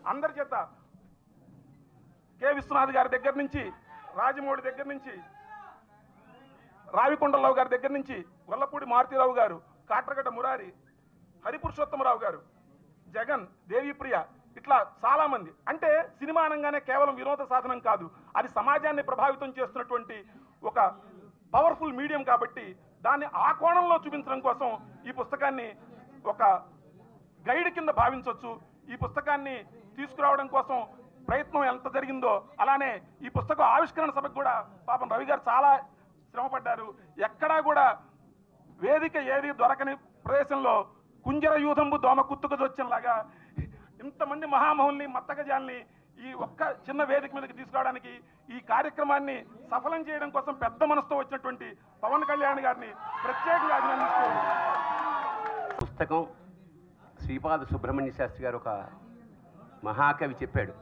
అందరి చేత కె విశ్వనాథ్ గారి దగ్గర నుంచి రాజమౌళి దగ్గర నుంచి రావికొండలరావు గారి దగ్గర నుంచి గొల్లపూడి మారుతీరావు గారు కాట్రగడ్డ మురారి హరిపురుషోత్తమరావు గారు జగన్ దేవిప్రియ ఇట్లా చాలా మంది అంటే సినిమా అనగానే కేవలం వినోద సాధనం కాదు అది సమాజాన్ని ప్రభావితం చేస్తున్నటువంటి ఒక పవర్ఫుల్ మీడియం కాబట్టి దాన్ని ఆ కోణంలో చూపించడం కోసం ఈ పుస్తకాన్ని ఒక గైడ్ కింద భావించవచ్చు ఈ పుస్తకాన్ని తీసుకురావడం కోసం ప్రయత్నం ఎంత జరిగిందో అలానే ఈ పుస్తకం ఆవిష్కరణ సభకు కూడా పాపం రవి గారు చాలా శ్రమపడ్డారు ఎక్కడా కూడా వేదిక ఏది దొరకని ప్రదేశంలో కుంజర యూధంబు దోమ కుత్తుకజొచ్చంలాగా ఇంతమంది మహామహుల్ని మత్తగజాల్ని ఈ ఒక్క చిన్న వేదిక మీదకి తీసుకురావడానికి ఈ కార్యక్రమాన్ని సఫలం చేయడం కోసం పెద్ద మనసుతో వచ్చినటువంటి పవన్ కళ్యాణ్ గారిని ప్రత్యేకంగా అభినందిస్తూ పుస్తకం శ్రీపాద సుబ్రహ్మణ్య శాస్త్రి గారు ఒక మహాకవి చెప్పాడు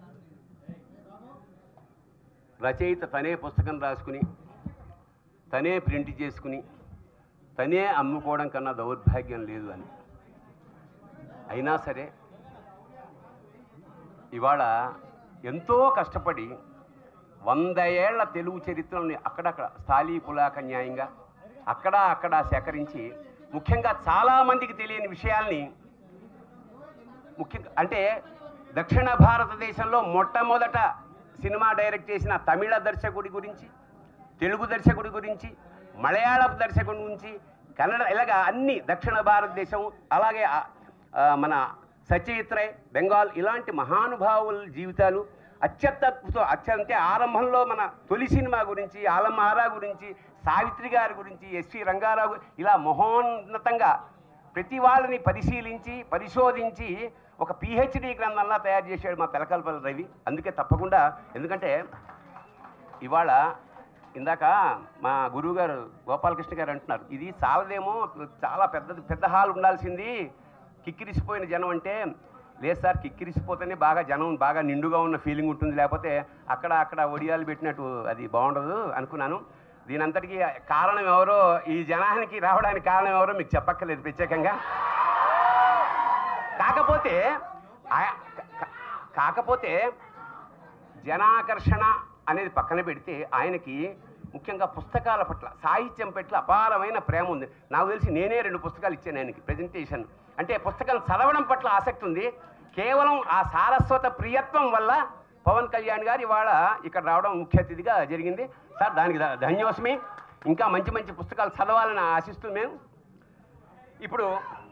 రచయిత తనే పుస్తకం రాసుకుని తనే ప్రింట్ చేసుకుని తనే అమ్ముకోవడం కన్నా దౌర్భాగ్యం లేదు అని అయినా సరే ఇవాళ ఎంతో కష్టపడి వంద ఏళ్ల తెలుగు చరిత్రని అక్కడక్కడ స్థాళీ పులాక న్యాయంగా అక్కడ అక్కడ సేకరించి ముఖ్యంగా చాలామందికి తెలియని విషయాల్ని ముఖ్యంగా అంటే దక్షిణ భారతదేశంలో మొట్టమొదట సినిమా డైరెక్ట్ చేసిన తమిళ దర్శకుడి గురించి తెలుగు దర్శకుడి గురించి మలయాళపు దర్శకుడి గురించి కన్నడ ఇలాగా అన్ని దక్షిణ భారతదేశం అలాగే ఆ, ఆ, మన సచయిత్ రే బెంగాల్ ఇలాంటి మహానుభావుల జీవితాలు అత్యద్భుత అత్యంతే ఆరంభంలో మన తొలి సినిమా గురించి ఆలం ఆరా గురించి సావిత్రి గారి గురించి ఎస్వి రంగారావు ఇలా మహోన్నతంగా ప్రతి వాళ్ళని పరిశీలించి పరిశోధించి ఒక పిహెచ్డి గ్రంథంలా తయారు చేశాడు మా తెలకల్పల్లి రవి అందుకే తప్పకుండా ఎందుకంటే ఇవాళ ఇందాక మా గురువు గారు గోపాలకృష్ణ గారు అంటున్నారు ఇది చాలదేమో చాలా పెద్ద పెద్ద హాల్ ఉండాల్సింది కిక్కిరిసిపోయిన జనం అంటే లేదు సార్ కిక్కిరిసిపోతేనే బాగా జనం బాగా నిండుగా ఉన్న ఫీలింగ్ ఉంటుంది లేకపోతే అక్కడ అక్కడ ఒడియాలు పెట్టినట్టు అది బాగుండదు అనుకున్నాను దీనంతటికీ కారణం ఎవరో ఈ జనానికి రావడానికి కారణం ఎవరో మీకు చెప్పక్కర్లేదు ప్రత్యేకంగా కాకపోతే ఆ- కా- కాకపోతే జనాకర్షణ అనేది పక్కన పెడితే ఆయనకి ముఖ్యంగా పుస్తకాల పట్ల సాహిత్యం పట్ల అపారమైన ప్రేమ ఉంది నాకు తెలిసి నేనే రెండు పుస్తకాలు ఇచ్చాను ఆయనకి ప్రజెంటేషన్ అంటే పుస్తకం చదవడం పట్ల ఆసక్తి ఉంది కేవలం ఆ సారస్వత ప్రియత్వం వల్ల పవన్ కళ్యాణ్ గారు ఇవాళ ఇక్కడ రావడం ముఖ్య అతిథిగా జరిగింది సార్ దానికి ధ- ధన్యోస్మి ఇంకా మంచి మంచి పుస్తకాలు చదవాలని ఆశిస్తూ మేము ఇప్పుడు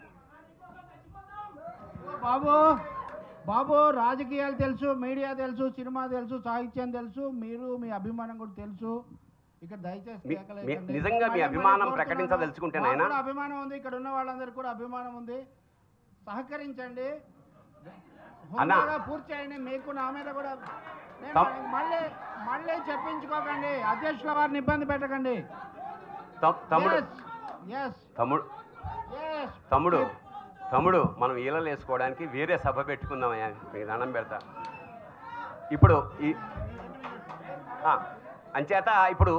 బాబు బాబు రాజకీయాలు తెలుసు మీడియా తెలుసు సినిమా తెలుసు సాహిత్యం తెలుసు మీరు మీ అభిమానం కూడా తెలుసు ఇక్కడ దయచేసి మీ- కేకలు మీ- వేయకండి. నిజంగా మీ మళ్ళీ అభిమానం మళ్ళీ ప్రకటించదలుచుకుంటే మాకు నాయనా? కూడా అభిమానం ఉంది ఇక్కడ ఉన్న వాళ్ళందరికీ కూడా అభిమానం ఉంది సహకరించండి అన్నా. హుందాగా పూర్తి చేయండి మీకు నా మీద కూడా నేను తమ్- మళ్ళీ మళ్ళీ చెప్పించుకోకండి అధ్యక్షుల వారిని ఇబ్బంది పెట్టకండి తమ్- తమ్ముడు ఎస్ తమ్ముడు ఎస్ తమ్ముడు తమ్ముడు మనం ఈలలు వేసుకోవడానికి వేరే సభ పెట్టుకుందామయ్యా మీకు దండం పెడతా ఇప్పుడు ఈ ఆ, అంచేత ఇప్పుడు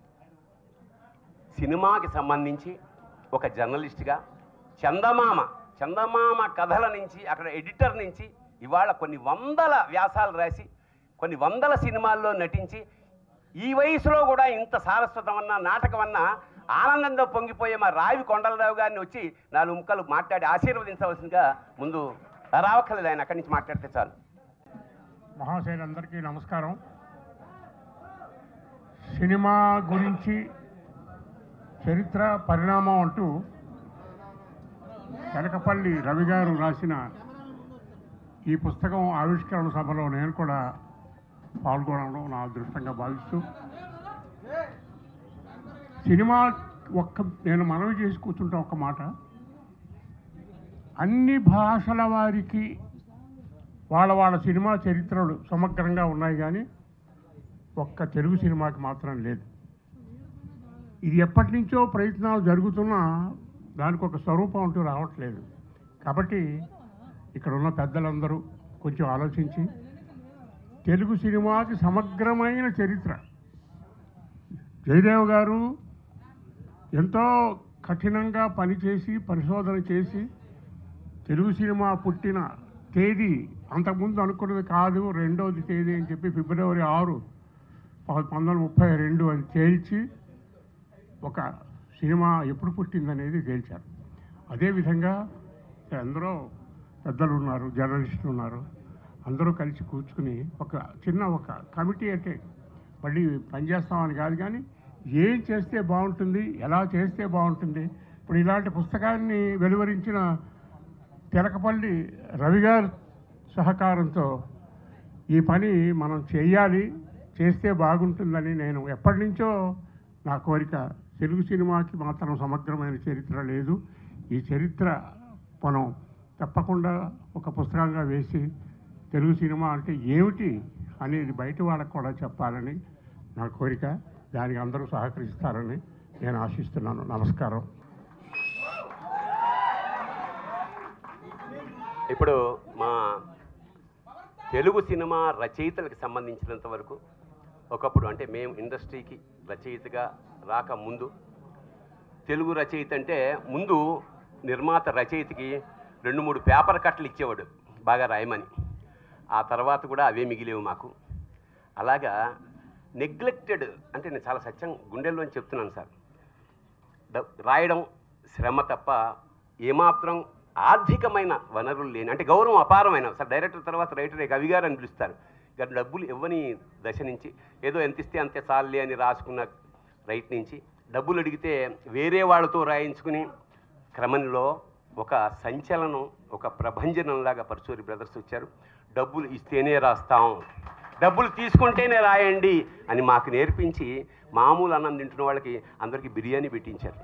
సినిమాకి సంబంధించి ఒక జర్నలిస్ట్గా చందమామ చందమామ కథల నుంచి అక్కడ ఎడిటర్ నుంచి ఇవాళ కొన్ని వందల వ్యాసాలు రాసి కొన్ని వందల సినిమాల్లో నటించి ఈ వయసులో కూడా ఇంత సారస్వతం అన్న నాటకం అన్న ఆనందంతో పొంగిపోయే మా రావి కొండలరావు గారిని వచ్చి నాలుగు ముక్కలు మాట్లాడి ఆశీర్వదించవలసిందిగా ముందు రావక్కర్లేదు ఆయన అక్కడి నుంచి మాట్లాడితే చాలు మహాశైలందరికీ నమస్కారం సినిమా గురించి చరిత్ర పరిణామం అంటూ కనకపల్లి రవి గారు రాసిన ఈ పుస్తకం ఆవిష్కరణ సభలో నేను కూడా పాల్గొనడం నా అదృష్టంగా భావిస్తూ సినిమా ఒక్క నేను మనవి చేసి కూర్చుంటా ఒక్క మాట అన్ని భాషల వారికి వాళ్ళ వాళ్ళ సినిమా చరిత్రలు సమగ్రంగా ఉన్నాయి కానీ ఒక్క తెలుగు సినిమాకి మాత్రం లేదు ఇది ఎప్పటి నుంచో ప్రయత్నాలు జరుగుతున్నా దానికి ఒక స్వరూపం అంటూ రావట్లేదు కాబట్టి ఇక్కడ ఉన్న పెద్దలందరూ కొంచెం ఆలోచించి తెలుగు సినిమాకి సమగ్రమైన చరిత్ర జయదేవ్ గారు ఎంతో కఠినంగా పనిచేసి పరిశోధన చేసి తెలుగు సినిమా పుట్టిన తేదీ అంతకుముందు అనుకున్నది కాదు రెండవది తేదీ అని చెప్పి ఫిబ్రవరి ఆరు పంతొమ్మిది వందల ముప్పై రెండు అని తేల్చి ఒక సినిమా ఎప్పుడు పుట్టిందనేది తేల్చారు అదేవిధంగా అందరూ పెద్దలు ఉన్నారు జర్నలిస్టులు ఉన్నారు అందరూ కలిసి కూర్చుని ఒక చిన్న ఒక కమిటీ అంటే మళ్ళీ పనిచేస్తామని కాదు కానీ ఏం చేస్తే బాగుంటుంది ఎలా చేస్తే బాగుంటుంది ఇప్పుడు ఇలాంటి పుస్తకాన్ని వెలువరించిన తెలకపల్లి రవి గారి సహకారంతో ఈ పని మనం చేయాలి చేస్తే బాగుంటుందని నేను ఎప్పటి నుంచో నా కోరిక తెలుగు సినిమాకి మాత్రం సమగ్రమైన చరిత్ర లేదు ఈ చరిత్ర మనం తప్పకుండా ఒక పుస్తకంగా వేసి తెలుగు సినిమా అంటే ఏమిటి అనేది బయట వాళ్ళకు కూడా చెప్పాలని నా కోరిక దానికి అందరూ సహకరిస్తారని నేను ఆశిస్తున్నాను నమస్కారం ఇప్పుడు మా తెలుగు సినిమా రచయితలకు సంబంధించినంత వరకు ఒకప్పుడు అంటే మేము ఇండస్ట్రీకి రచయితగా రాక ముందు తెలుగు రచయిత అంటే ముందు నిర్మాత రచయితకి రెండు మూడు పేపర్ కట్టలు ఇచ్చేవాడు బాగా రాయమని ఆ తర్వాత కూడా అవే మిగిలేవు మాకు అలాగా నెగ్లెక్టెడ్ అంటే నేను చాలా సత్యం గుండెల్లోని చెప్తున్నాను సార్ ద- రాయడం శ్రమ తప్ప ఏమాత్రం ఆర్థికమైన వనరులు లేని అంటే గౌరవం అపారమైన సార్ డైరెక్టర్ తర్వాత రైటరే కవి గారు అని పిలుస్తారు కానీ డబ్బులు ఇవ్వని దశ నుంచి ఏదో ఎంత ఇస్తే అంతే చాలులే అని రాసుకున్న రైట్ నుంచి డబ్బులు అడిగితే వేరే వాళ్ళతో రాయించుకుని క్రమంలో ఒక సంచలనం ఒక ప్రభంజనంలాగా పరచూరి బ్రదర్స్ వచ్చారు డబ్బులు ఇస్తేనే రాస్తాం డబ్బులు తీసుకుంటేనే రాయండి అని మాకు నేర్పించి మామూలు అన్నం తింటున్న వాళ్ళకి అందరికీ బిర్యానీ పెట్టించారు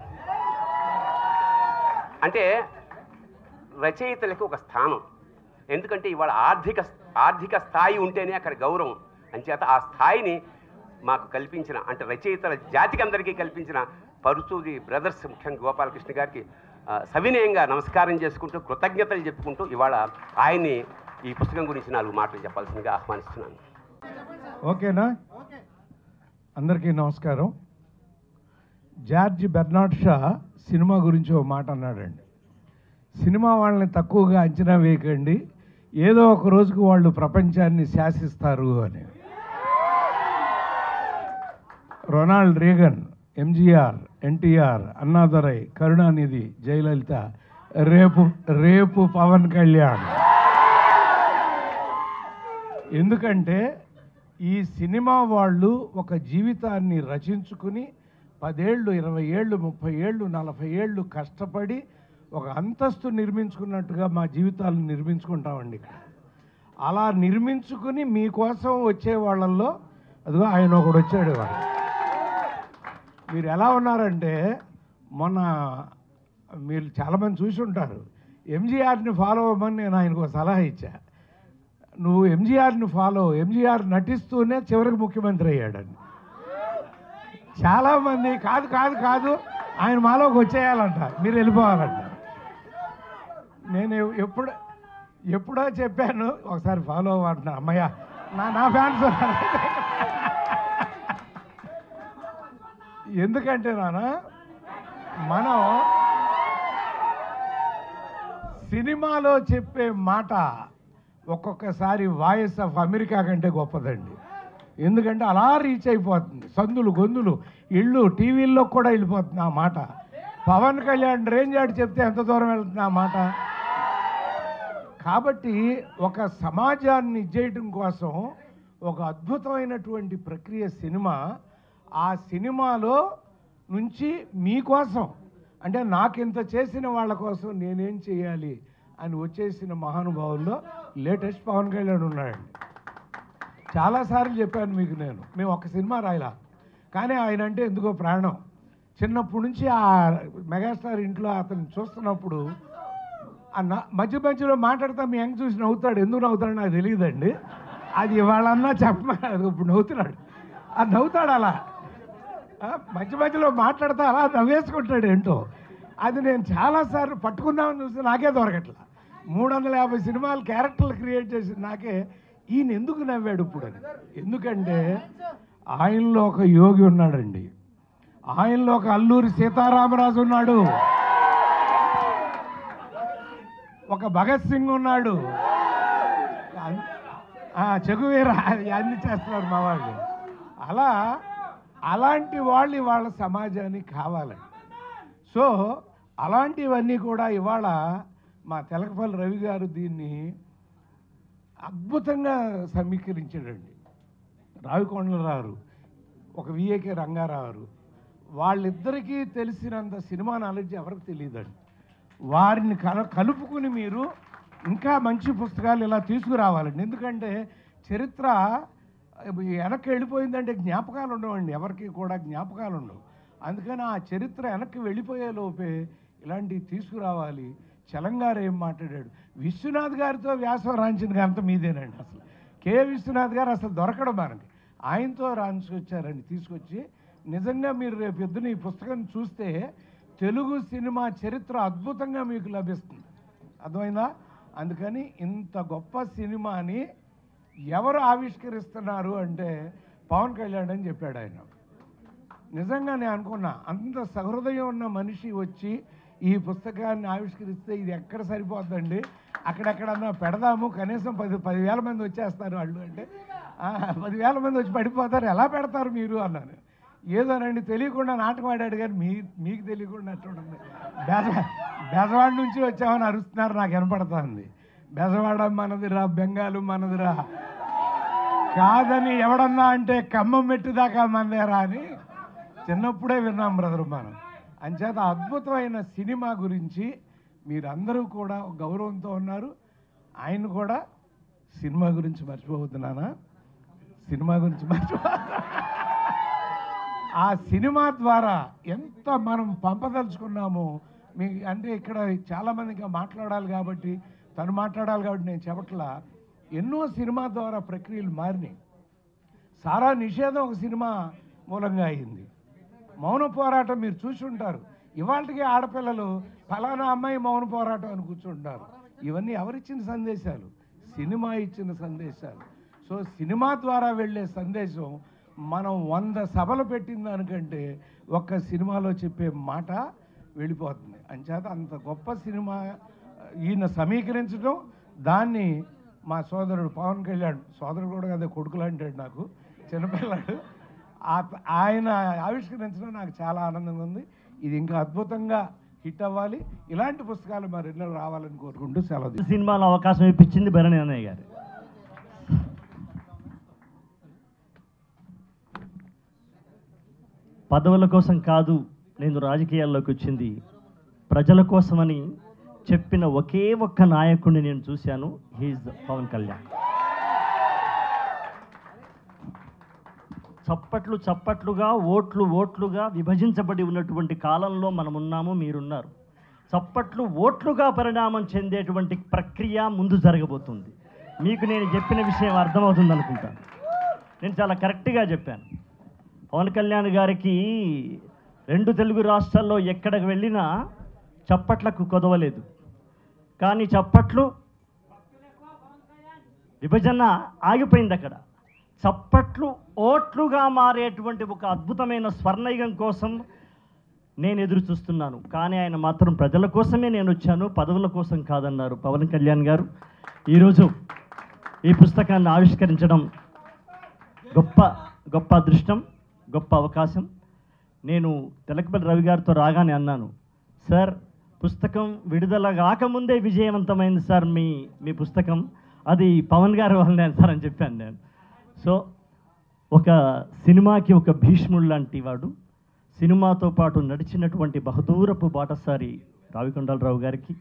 అంటే రచయితలకు ఒక స్థానం ఎందుకంటే ఇవాళ ఆర్థిక ఆర్థిక స్థాయి ఉంటేనే అక్కడ గౌరవం అంచేత ఆ స్థాయిని మాకు కల్పించిన అంటే రచయితల జాతికి అందరికీ కల్పించిన పరుచూరి బ్రదర్స్ ముఖ్యంగా గోపాలకృష్ణ గారికి ఆ, సవినయంగా నమస్కారం చేసుకుంటూ కృతజ్ఞతలు చెప్పుకుంటూ ఇవాళ ఆయన్ని ఈ పుస్తకం గురించి నాలుగు మాటలు చెప్పాల్సిందిగా ఆహ్వానిస్తున్నాను ఓకేనా అందరికీ నమస్కారం జార్జ్ బెర్నాడ్ షా సినిమా గురించి ఒక మాట అన్నాడండి సినిమా వాళ్ళని తక్కువగా అంచనా వేయకండి ఏదో ఒక రోజుకు వాళ్ళు ప్రపంచాన్ని శాసిస్తారు అని రొనాల్డ్ రేగన్ ఎంజీఆర్ ఎన్టీఆర్ అన్నాదురై కరుణానిధి జయలలిత రేపు రేపు పవన్ కళ్యాణ్ ఎందుకంటే ఈ సినిమా వాళ్ళు ఒక జీవితాన్ని రచించుకుని పదేళ్ళు ఇరవై ఏళ్ళు ముప్పై ఏళ్ళు నలభై ఏళ్ళు కష్టపడి ఒక అంతస్తు నిర్మించుకున్నట్టుగా మా జీవితాలను నిర్మించుకుంటామండి ఇక్కడ అలా నిర్మించుకుని మీకోసం వచ్చే వాళ్ళల్లో అదిగో ఆయన ఒకడు వచ్చాడు ఇవాళ మీరు ఎలా ఉన్నారంటే మొన్న మీరు చాలామంది చూసి ఉంటారు ఎంజీఆర్ని ఫాలో అవ్వమని నేను ఆయనకు ఒక సలహా ఇచ్చా నువ్వు ఎంజీఆర్ని ఫాలో ఎంజీఆర్ నటిస్తూనే చివరికి ముఖ్యమంత్రి అయ్యాడని చాలామంది కాదు కాదు కాదు ఆయన మాలోకి వచ్చేయాలంట మీరు వెళ్ళిపోవాలంట నేను ఎ- ఎప్పుడు ఎప్పుడో చెప్పాను ఒకసారి ఫాలో అవ్వంటున్నా అమ్మయ్య నా నా ఫ్యాన్స్ ఎందుకంటే నాన్న మనం సినిమాలో చెప్పే మాట ఒక్కొక్కసారి వాయిస్ ఆఫ్ అమెరికా కంటే గొప్పదండి ఎందుకంటే అలా రీచ్ అయిపోతుంది సందులు గొంతులు ఇళ్ళు టీవీల్లో కూడా వెళ్ళిపోతుంది ఆ మాట పవన్ కళ్యాణ్ రేంజ్ ఆడి చెప్తే ఎంత దూరం వెళ్తుంది ఆ మాట కాబట్టి ఒక సమాజాన్ని చేయటం కోసం ఒక అద్భుతమైనటువంటి ప్రక్రియ సినిమా ఆ సినిమాలో నుంచి మీకోసం అంటే నాకింత చేసిన వాళ్ళ కోసం నేనేం చేయాలి అని వచ్చేసిన మహానుభావుల్లో లేటెస్ట్ పవన్ కళ్యాణ్ ఉన్నాడండి చాలాసార్లు చెప్పాను మీకు నేను మేము ఒక సినిమా రాయలా కానీ ఆయన అంటే ఎందుకో ప్రాణం చిన్నప్పటి నుంచి ఆ మెగాస్టార్ ఇంట్లో అతను చూస్తున్నప్పుడు ఆ నా- మధ్య మధ్యలో మాట్లాడుతా మీ యంగ్ చూసి నవ్వుతాడు ఎందుకు నవ్వుతాడో నాకు తెలియదండి అది ఇవాళన్నా చెప్పమని అది ఇప్పుడు నవ్వుతున్నాడు అది నవ్వుతాడు అలా ఆ, మధ్య మధ్యలో మాట్లాడుతా అలా నవ్వేసుకుంటాడు ఏంటో అది నేను చాలాసార్లు పట్టుకుందామని చూస్తే నాకే దొరకట్లా మూడు వందల యాభై సినిమాలు క్యారెక్టర్లు క్రియేట్ చేసి నాకే ఈయన ఎందుకు నవ్వాడు ఇప్పుడు అని ఎందుకంటే ఆయనలో ఒక యోగి ఉన్నాడండి ఆయనలో ఒక అల్లూరి సీతారామరాజు ఉన్నాడు ఒక భగత్ సింగ్ ఉన్నాడు ఆ, చెగువీరా అన్ని చేస్తున్నారు మా వాళ్ళు అలా అలాంటి వాళ్ళు ఇవాళ సమాజానికి కావాలండి సో అలాంటివన్నీ కూడా ఇవాళ మా తెలకపల్లి రవి గారు దీన్ని అద్భుతంగా సమీకరించాడండి రావికొండలరావు ఒక విఏకే రంగారావు వాళ్ళిద్దరికీ తెలిసినంత సినిమా నాలెడ్జ్ ఎవరికి తెలియదండి వారిని కల కలుపుకుని మీరు ఇంకా మంచి పుస్తకాలు ఇలా తీసుకురావాలండి ఎందుకంటే చరిత్ర వెనక్కి వెళ్ళిపోయిందంటే జ్ఞాపకాలు ఉండవండి ఎవరికి కూడా జ్ఞాపకాలు ఉండవు అందుకని ఆ చరిత్ర వెనక్కి వెళ్ళిపోయే లోపే ఇలాంటివి తీసుకురావాలి చలంగారు ఏం మాట్లాడాడు విశ్వనాథ్ గారితో వ్యాసం రాంచిన గంత మీదేనండి అసలు కె విశ్వనాథ్ గారు అసలు దొరకడం మనకి ఆయనతో రాయించుకొచ్చారండి తీసుకొచ్చి నిజంగా మీరు రేపు పొద్దున ఈ పుస్తకం చూస్తే తెలుగు సినిమా చరిత్ర అద్భుతంగా మీకు లభిస్తుంది అర్థమైందా అందుకని ఇంత గొప్ప సినిమాని ఎవరు ఆవిష్కరిస్తున్నారు అంటే పవన్ కళ్యాణ్ అని చెప్పాడు ఆయన నిజంగా నేను అనుకున్నా అంత సహృదయం ఉన్న మనిషి వచ్చి ఈ పుస్తకాన్ని ఆవిష్కరిస్తే ఇది ఎక్కడ సరిపోద్దండి అక్కడెక్కడన్నా పెడదాము కనీసం పది పదివేల మంది వచ్చేస్తారు వాళ్ళు అంటే "ఆ, పదివేల మంది వచ్చి పడిపోతారు ఎలా పెడతారు మీరు అన్నాను ఏదోనండి తెలియకుండా నాటకం ఆడాడు కానీ మీ మీకు తెలియకుండా అట్టుంటుంది బెజ బెజవాడ నుంచి వచ్చామని అరుస్తున్నారు నాకు వినపడుతుంది బెజవాడ మనదిరా బెంగాలు మనదిరా కాదని ఎవడన్నా అంటే ఖమ్మం మెట్టు దాకా మందేరా అని చిన్నప్పుడే విన్నాం బ్రదర్ మనం అంచేత అద్భుతమైన సినిమా గురించి మీరందరూ కూడా ఒక గౌరవంతో ఉన్నారు ఆయన కూడా సినిమా గురించి మర్చిపోతున్నానా సినిమా గురించి మర్చిపో ఆ సినిమా ద్వారా ఎంత మనం పంపదలుచుకున్నామో మీ అంటే ఇక్కడ చాలామంది ఇంకా మాట్లాడాలి కాబట్టి తను మాట్లాడాలి కాబట్టి నేను చెప్పట్లా ఎన్నో సినిమా ద్వారా ప్రక్రియలు మారినాయి సారా నిషేధం ఒక సినిమా మూలంగా అయింది మౌన పోరాటం మీరు చూసి ఉంటారు ఇవాళకి ఆడపిల్లలు ఫలానా అమ్మాయి మౌన పోరాటం అని కూర్చుంటారు ఇవన్నీ ఎవరిచ్చిన సందేశాలు సినిమా ఇచ్చిన సందేశాలు సో సినిమా ద్వారా వెళ్ళే సందేశం మనం వంద సభలు పెట్టిన దానికంటే ఒక్క సినిమాలో చెప్పే మాట వెళ్ళిపోతుంది అంచేత అంత గొప్ప సినిమా ఈయన సమీకరించడం దాన్ని మా సోదరుడు పవన్ కళ్యాణ్ సోదరుడు కూడా కదా కొడుకులు అంటాడు నాకు చిన్నపిల్లాడు ఆ- ఆయన ఆవిష్కరించడం నాకు చాలా ఆనందంగా ఉంది ఇది ఇంకా అద్భుతంగా హిట్ అవ్వాలి ఇలాంటి పుస్తకాలు మరి ఎన్నో రావాలని కోరుకుంటూ సెలవు తీసుకుంటాను. సినిమాలో అవకాశం ఇప్పించింది భరణి అన్నయ్య గారు పదవుల కోసం కాదు నేను రాజకీయాల్లోకి వచ్చింది ప్రజల కోసమని చెప్పిన ఒకే ఒక్క నాయకుడిని నేను చూశాను హీజ్ పవన్ కళ్యాణ్ చప్పట్లు చప్పట్లుగా ఓట్లు ఓట్లుగా విభజించబడి ఉన్నటువంటి కాలంలో మనం ఉన్నాము మీరున్నారు చప్పట్లు ఓట్లుగా పరిణామం చెందేటువంటి ప్రక్రియ ముందు జరగబోతుంది మీకు నేను చెప్పిన విషయం అర్థమవుతుంది అనుకుంటాను నేను చాలా కరెక్ట్గా చెప్పాను పవన్ కళ్యాణ్ గారికి రెండు తెలుగు రాష్ట్రాల్లో ఎక్కడికి వెళ్ళినా చప్పట్లకు కొదవలేదు కానీ చప్పట్లు విభజన ఆగిపోయింది అక్కడ చప్పట్లు ఓట్లుగా మారేటువంటి ఒక అద్భుతమైన స్వర్ణయుగం కోసం నేను ఎదురు చూస్తున్నాను కానీ ఆయన మాత్రం ప్రజల కోసమే నేను వచ్చాను పదవుల కోసం కాదన్నారు పవన్ కళ్యాణ్ గారు ఈరోజు ఈ పుస్తకాన్ని ఆవిష్కరించడం గొప్ప గొప్ప అదృష్టం గొప్ప అవకాశం నేను తెలకపల్లి రవి గారితో రాగానే అన్నాను సార్ పుస్తకం విడుదల కాకముందే విజయవంతమైంది సార్ మీ మీ పుస్తకం అది పవన్ గారి వల్లనే సార్ అని చెప్పాను నేను సో ఒక సినిమాకి ఒక భీష్ముడు లాంటి వాడు సినిమాతో పాటు నడిచినటువంటి బహదూరపు బాటసారి రావికొండలరావు గారికి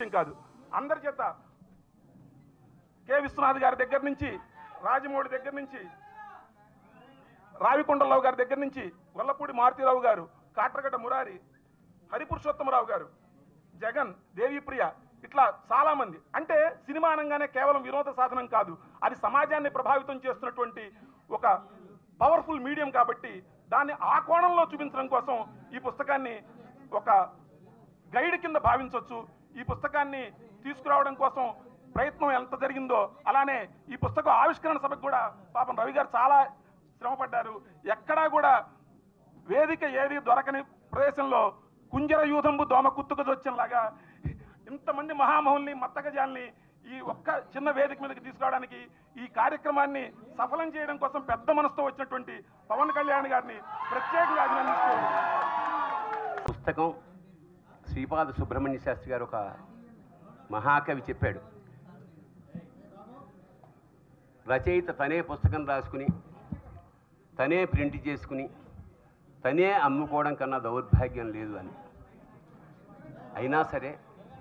విషయం కాదు అందరి చేత కె విశ్వనాథ్ గారి దగ్గర నుంచి రాజమౌళి దగ్గర నుంచి రావికొండలరావు గారి దగ్గర నుంచి గొల్లపూడి మారుతీరావు గారు కాట్రగడ్డ మురారి హరిపురుషోత్తమరావు గారు జగన్ దేవిప్రియ ఇట్లా చాలా మంది అంటే సినిమా అనగానే కేవలం వినోద సాధనం కాదు అది సమాజాన్ని ప్రభావితం చేస్తున్నటువంటి ఒక పవర్ఫుల్ మీడియం కాబట్టి దాన్ని ఆ కోణంలో చూపించడం కోసం ఈ పుస్తకాన్ని ఒక గైడ్ కింద భావించవచ్చు ఈ పుస్తకాన్ని తీసుకురావడం కోసం ప్రయత్నం ఎంత జరిగిందో అలానే ఈ పుస్తకం ఆవిష్కరణ సభకు కూడా పాపం రవి గారు చాలా శ్రమపడ్డారు ఎక్కడా కూడా వేదిక ఏది దొరకని ప్రదేశంలో కుంజర యూధంబు దోమ కుత్తుకజొచ్చంలాగా ఇంతమంది మహామహుల్ని మత్తగజాల్ని ఈ ఒక్క చిన్న వేదిక మీదకి తీసుకురావడానికి ఈ కార్యక్రమాన్ని సఫలం చేయడం కోసం పెద్ద మనసుతో వచ్చినటువంటి పవన్ కళ్యాణ్ గారిని ప్రత్యేకంగా అభినందిస్తూ పుస్తకం శ్రీపాద సుబ్రహ్మణ్య శాస్త్రి గారు ఒక మహాకవి చెప్పాడు రచయిత తనే పుస్తకం రాసుకుని తనే ప్రింట్ చేసుకుని తనే అమ్ముకోవడం కన్నా దౌర్భాగ్యం లేదు అని అయినా సరే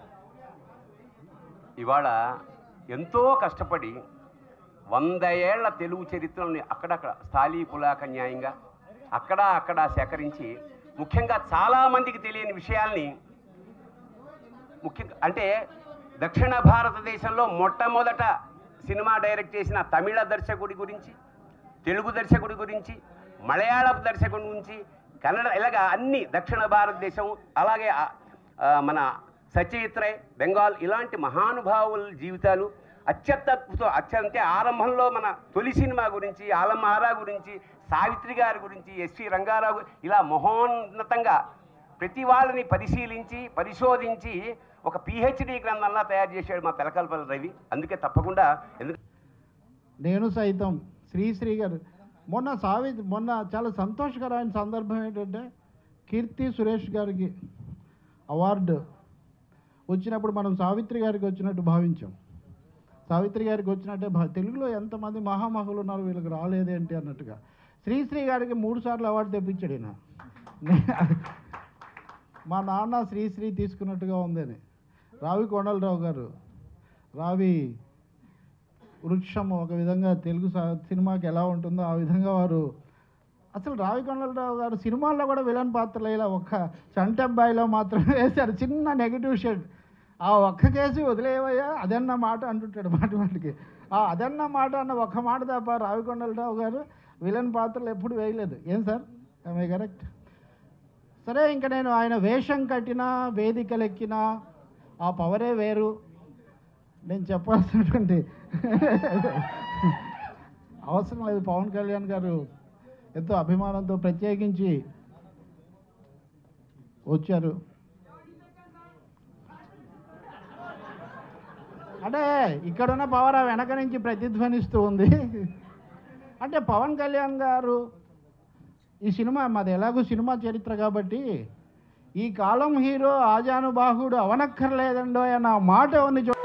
ఇవాళ ఎంతో కష్టపడి వంద ఏళ్ల తెలుగు చరిత్రని అక్కడక్కడ స్థాళీపులాక న్యాయంగా అక్కడ అక్కడ సేకరించి ముఖ్యంగా చాలామందికి తెలియని విషయాల్ని ముఖ్యంగా అంటే దక్షిణ భారతదేశంలో మొట్టమొదట సినిమా డైరెక్ట్ చేసిన తమిళ దర్శకుడి గురించి తెలుగు దర్శకుడి గురించి మలయాళపు దర్శకుడి గురించి కన్నడ ఇలాగా అన్ని దక్షిణ భారతదేశం అలాగే ఆ, ఆ, మన సత్యజిత్ రే బెంగాల్ ఇలాంటి మహానుభావుల జీవితాలు అత్యద్భుతం అత్యంత ఆరంభంలో మన తొలి సినిమా గురించి ఆలం ఆరా గురించి సావిత్రి గారి గురించి ఎస్వి రంగారావు గు- ఇలా మహోన్నతంగా ప్రతి వాళ్ళని పరిశీలించి పరిశోధించి ఒక పిహెచ్డి గ్రంథంలా తయారు చేశాడు మా తెలకల్పల్లి రవి అందుకే తప్పకుండా ఎందుకు నేను సైతం శ్రీశ్రీ గారు మొన్న సావి మొన్న చాలా సంతోషకరమైన సందర్భం ఏంటంటే కీర్తి సురేష్ గారికి అవార్డు వచ్చినప్పుడు మనం సావిత్రి గారికి వచ్చినట్టు భావించాం సావిత్రి గారికి వచ్చినట్టే భా తెలుగులో ఎంతమంది మహామహులు ఉన్నారు వీళ్ళకి రాలేదేంటి అన్నట్టుగా శ్రీశ్రీ గారికి మూడు సార్లు అవార్డు తెప్పించాడు ఈయన మా నాన్న శ్రీశ్రీ తీసుకున్నట్టుగా ఉందని రావి కొండలరావు గారు రావి వృక్షం ఒక విధంగా తెలుగు సా- సినిమాకి ఎలా ఉంటుందో ఆ విధంగా వారు అసలు రావి కొండలరావు గారు సినిమాల్లో కూడా విలన్ పాత్రలు ఇలా ఒక్క చంటబ్బాయిలో మాత్రమే వేశారు చిన్న నెగిటివ్ షేడ్ ఆ ఒక్క కేసు వదిలేవయ్యా అదన్న మాట అంటుంటాడు మాటి మాటికి ఆ అదన్న మాట అన్న ఒక్క మాట తప్ప రావి కొండలరావు గారు విలన్ పాత్రలు ఎప్పుడు వేయలేదు ఏం సార్ ఐ కరెక్ట్ సరే ఇంకా నేను ఆయన వేషం కట్టినా వేదికలు ఎక్కినా ఆ పవరే వేరు నేను చెప్పాల్సినటువంటి అవసరం లేదు పవన్ కళ్యాణ్ గారు ఎంతో అభిమానంతో ప్రత్యేకించి వచ్చారు అంటే ఇక్కడున్న పవర్ ఆ వెనక నుంచి ప్రతిధ్వనిస్తూ ఉంది అంటే పవన్ కళ్యాణ్ గారు ఈ సినిమా మాది ఎలాగో సినిమా చరిత్ర కాబట్టి ఈ కాలం హీరో ఆజానుబాహుడు అవనక్కర్లేదండో అన్న మాట ఉంది చూ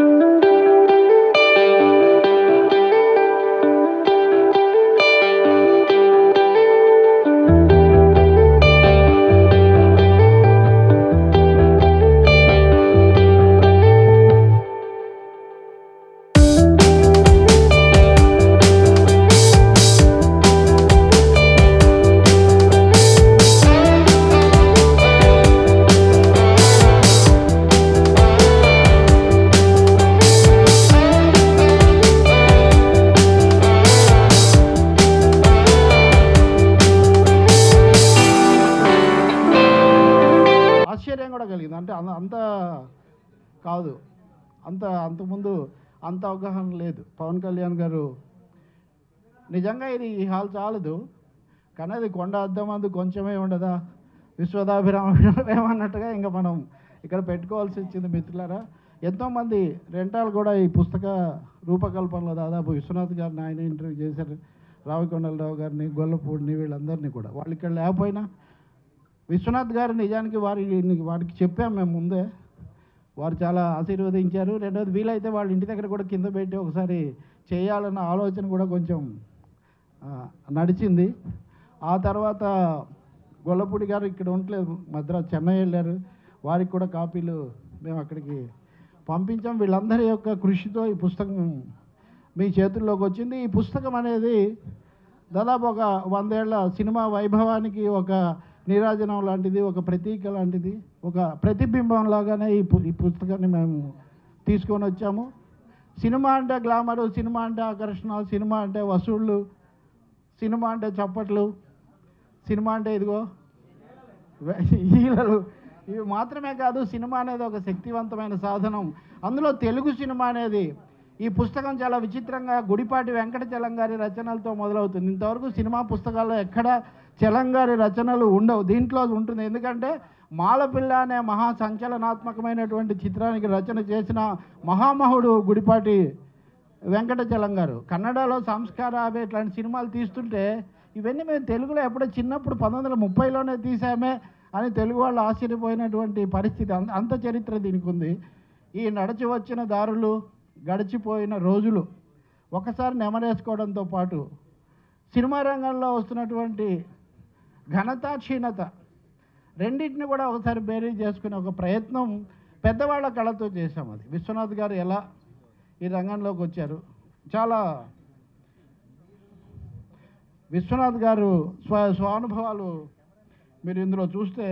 ఆశ్చర్యం కూడా కలిగింది అంటే అంత అంత కాదు అంత అంతకుముందు అంత అవగాహన లేదు పవన్ కళ్యాణ్ గారు నిజంగా ఇది ఈ హాల్ చాలదు కానీ అది కొండ అద్దం అందు కొంచెమే ఉండదా విశ్వదాభిరామ ఏమన్నట్టుగా ఇంకా మనం ఇక్కడ పెట్టుకోవాల్సి వచ్చింది మిత్రులారా ఎంతోమంది రెంటాలు కూడా ఈ పుస్తక రూపకల్పనలో దాదాపు విశ్వనాథ్ గారిని ఆయన ఇంటర్వ్యూ చేశారు రావికొండలరావు గారిని గొల్లపూడిని వీళ్ళందరినీ కూడా వాళ్ళు ఇక్కడ లేకపోయినా విశ్వనాథ్ గారు నిజానికి వారి వారికి చెప్పాం మేము ముందే వారు చాలా ఆశీర్వదించారు రెండోది వీలైతే వాళ్ళ ఇంటి దగ్గర కూడా కింద పెట్టి ఒకసారి చేయాలన్న ఆలోచన కూడా కొంచెం ఆ, నడిచింది ఆ తర్వాత గొల్లపూడి గారు ఇక్కడ ఉండలేదు మద్రాసు చెన్నై వెళ్ళారు వారికి కూడా కాపీలు మేము అక్కడికి పంపించాం వీళ్ళందరి యొక్క కృషితో ఈ పుస్తకం మీ చేతుల్లోకి వచ్చింది ఈ పుస్తకం అనేది దాదాపు ఒక వందేళ్ల సినిమా వైభవానికి ఒక నీరాజనం లాంటిది ఒక ప్రతీక లాంటిది ఒక ప్రతిబింబం లాగానే ఈ పు ఈ పుస్తకాన్ని మేము తీసుకొని వచ్చాము సినిమా అంటే గ్లామరు సినిమా అంటే ఆకర్షణ సినిమా అంటే వసూళ్ళు సినిమా అంటే చప్పట్లు సినిమా అంటే ఇదిగో వె- ఈలలు ఇవి మాత్రమే కాదు సినిమా అనేది ఒక శక్తివంతమైన సాధనం అందులో తెలుగు సినిమా అనేది ఈ పుస్తకం చాలా విచిత్రంగా గుడిపాటి వెంకట చలంగారి రచనలతో మొదలవుతుంది ఇంతవరకు సినిమా పుస్తకాల్లో ఎక్కడ చలంగారి రచనలు ఉండవు దీంట్లో ఉంటుంది ఎందుకంటే మాలపిల్ల అనే మహా సంచలనాత్మకమైనటువంటి చిత్రానికి రచన చేసిన మహామహుడు గుడిపాటి వెంకటచలం గారు కన్నడలో సంస్కార అవి ఇట్లాంటి సినిమాలు తీస్తుంటే ఇవన్నీ మేము తెలుగులో ఎప్పుడో చిన్నప్పుడు పంతొమ్మిది వందల ముప్పైలోనే తీసామే అని తెలుగు వాళ్ళు ఆశ్చర్యపోయినటువంటి పరిస్థితి అంత అంత చరిత్ర దీనికి ఉంది ఈ నడిచి వచ్చిన దారులు గడిచిపోయిన రోజులు ఒకసారి నెమరేసుకోవడంతో పాటు సినిమా రంగంలో వస్తున్నటువంటి ఘనత క్షీణత రెండింటిని కూడా ఒకసారి బేరీ చేసుకునే ఒక ప్రయత్నం పెద్దవాళ్ళ కళతో చేశాం అది విశ్వనాథ్ గారు ఎలా ఈ రంగంలోకి వచ్చారు చాలా విశ్వనాథ్ గారు స్వ స్వానుభవాలు మీరు ఇందులో చూస్తే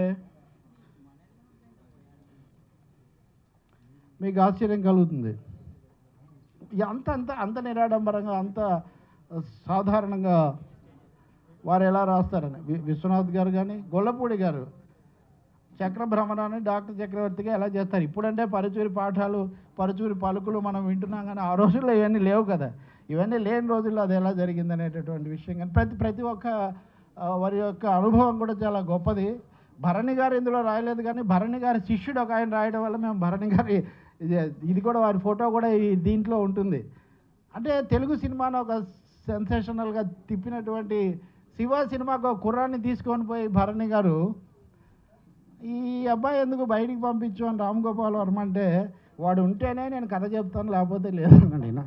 మీకు ఆశ్చర్యం కలుగుతుంది ఇక అంత అంత అంత నిరాడంబరంగా అంత సాధారణంగా వారు ఎలా రాస్తారని వి- విశ్వనాథ్ గారు కానీ గొల్లపూడి గారు చక్రభ్రమణాన్ని డాక్టర్ చక్రవర్తిగా ఎలా చేస్తారు ఇప్పుడంటే పరుచూరి పాఠాలు పరుచూరి పలుకులు మనం వింటున్నాం కానీ ఆ రోజుల్లో ఇవన్నీ లేవు కదా ఇవన్నీ లేని రోజుల్లో అది ఎలా జరిగింది అనేటటువంటి విషయం కానీ ప్రతి ప్రతి ఒక్క ఆ, వారి యొక్క అనుభవం కూడా చాలా గొప్పది భరణి గారు ఇందులో రాయలేదు కానీ భరణి గారి శిష్యుడు ఒక ఆయన రాయడం వల్ల మేము భరణి గారి ఇది ఇది కూడా వారి ఫోటో కూడా ఈ దీంట్లో ఉంటుంది అంటే తెలుగు సినిమాను ఒక సెన్సేషనల్గా తిప్పినటువంటి శివ సినిమాకు ఒక కుర్రాన్ని తీసుకొని పోయి భరణి గారు ఈ అబ్బాయి ఎందుకు బయటికి పంపించు అని రామ్ గోపాల్ వర్మ అంటే వాడు ఉంటేనే నేను కథ చెప్తాను లేకపోతే లేదన్నాడు ఈయన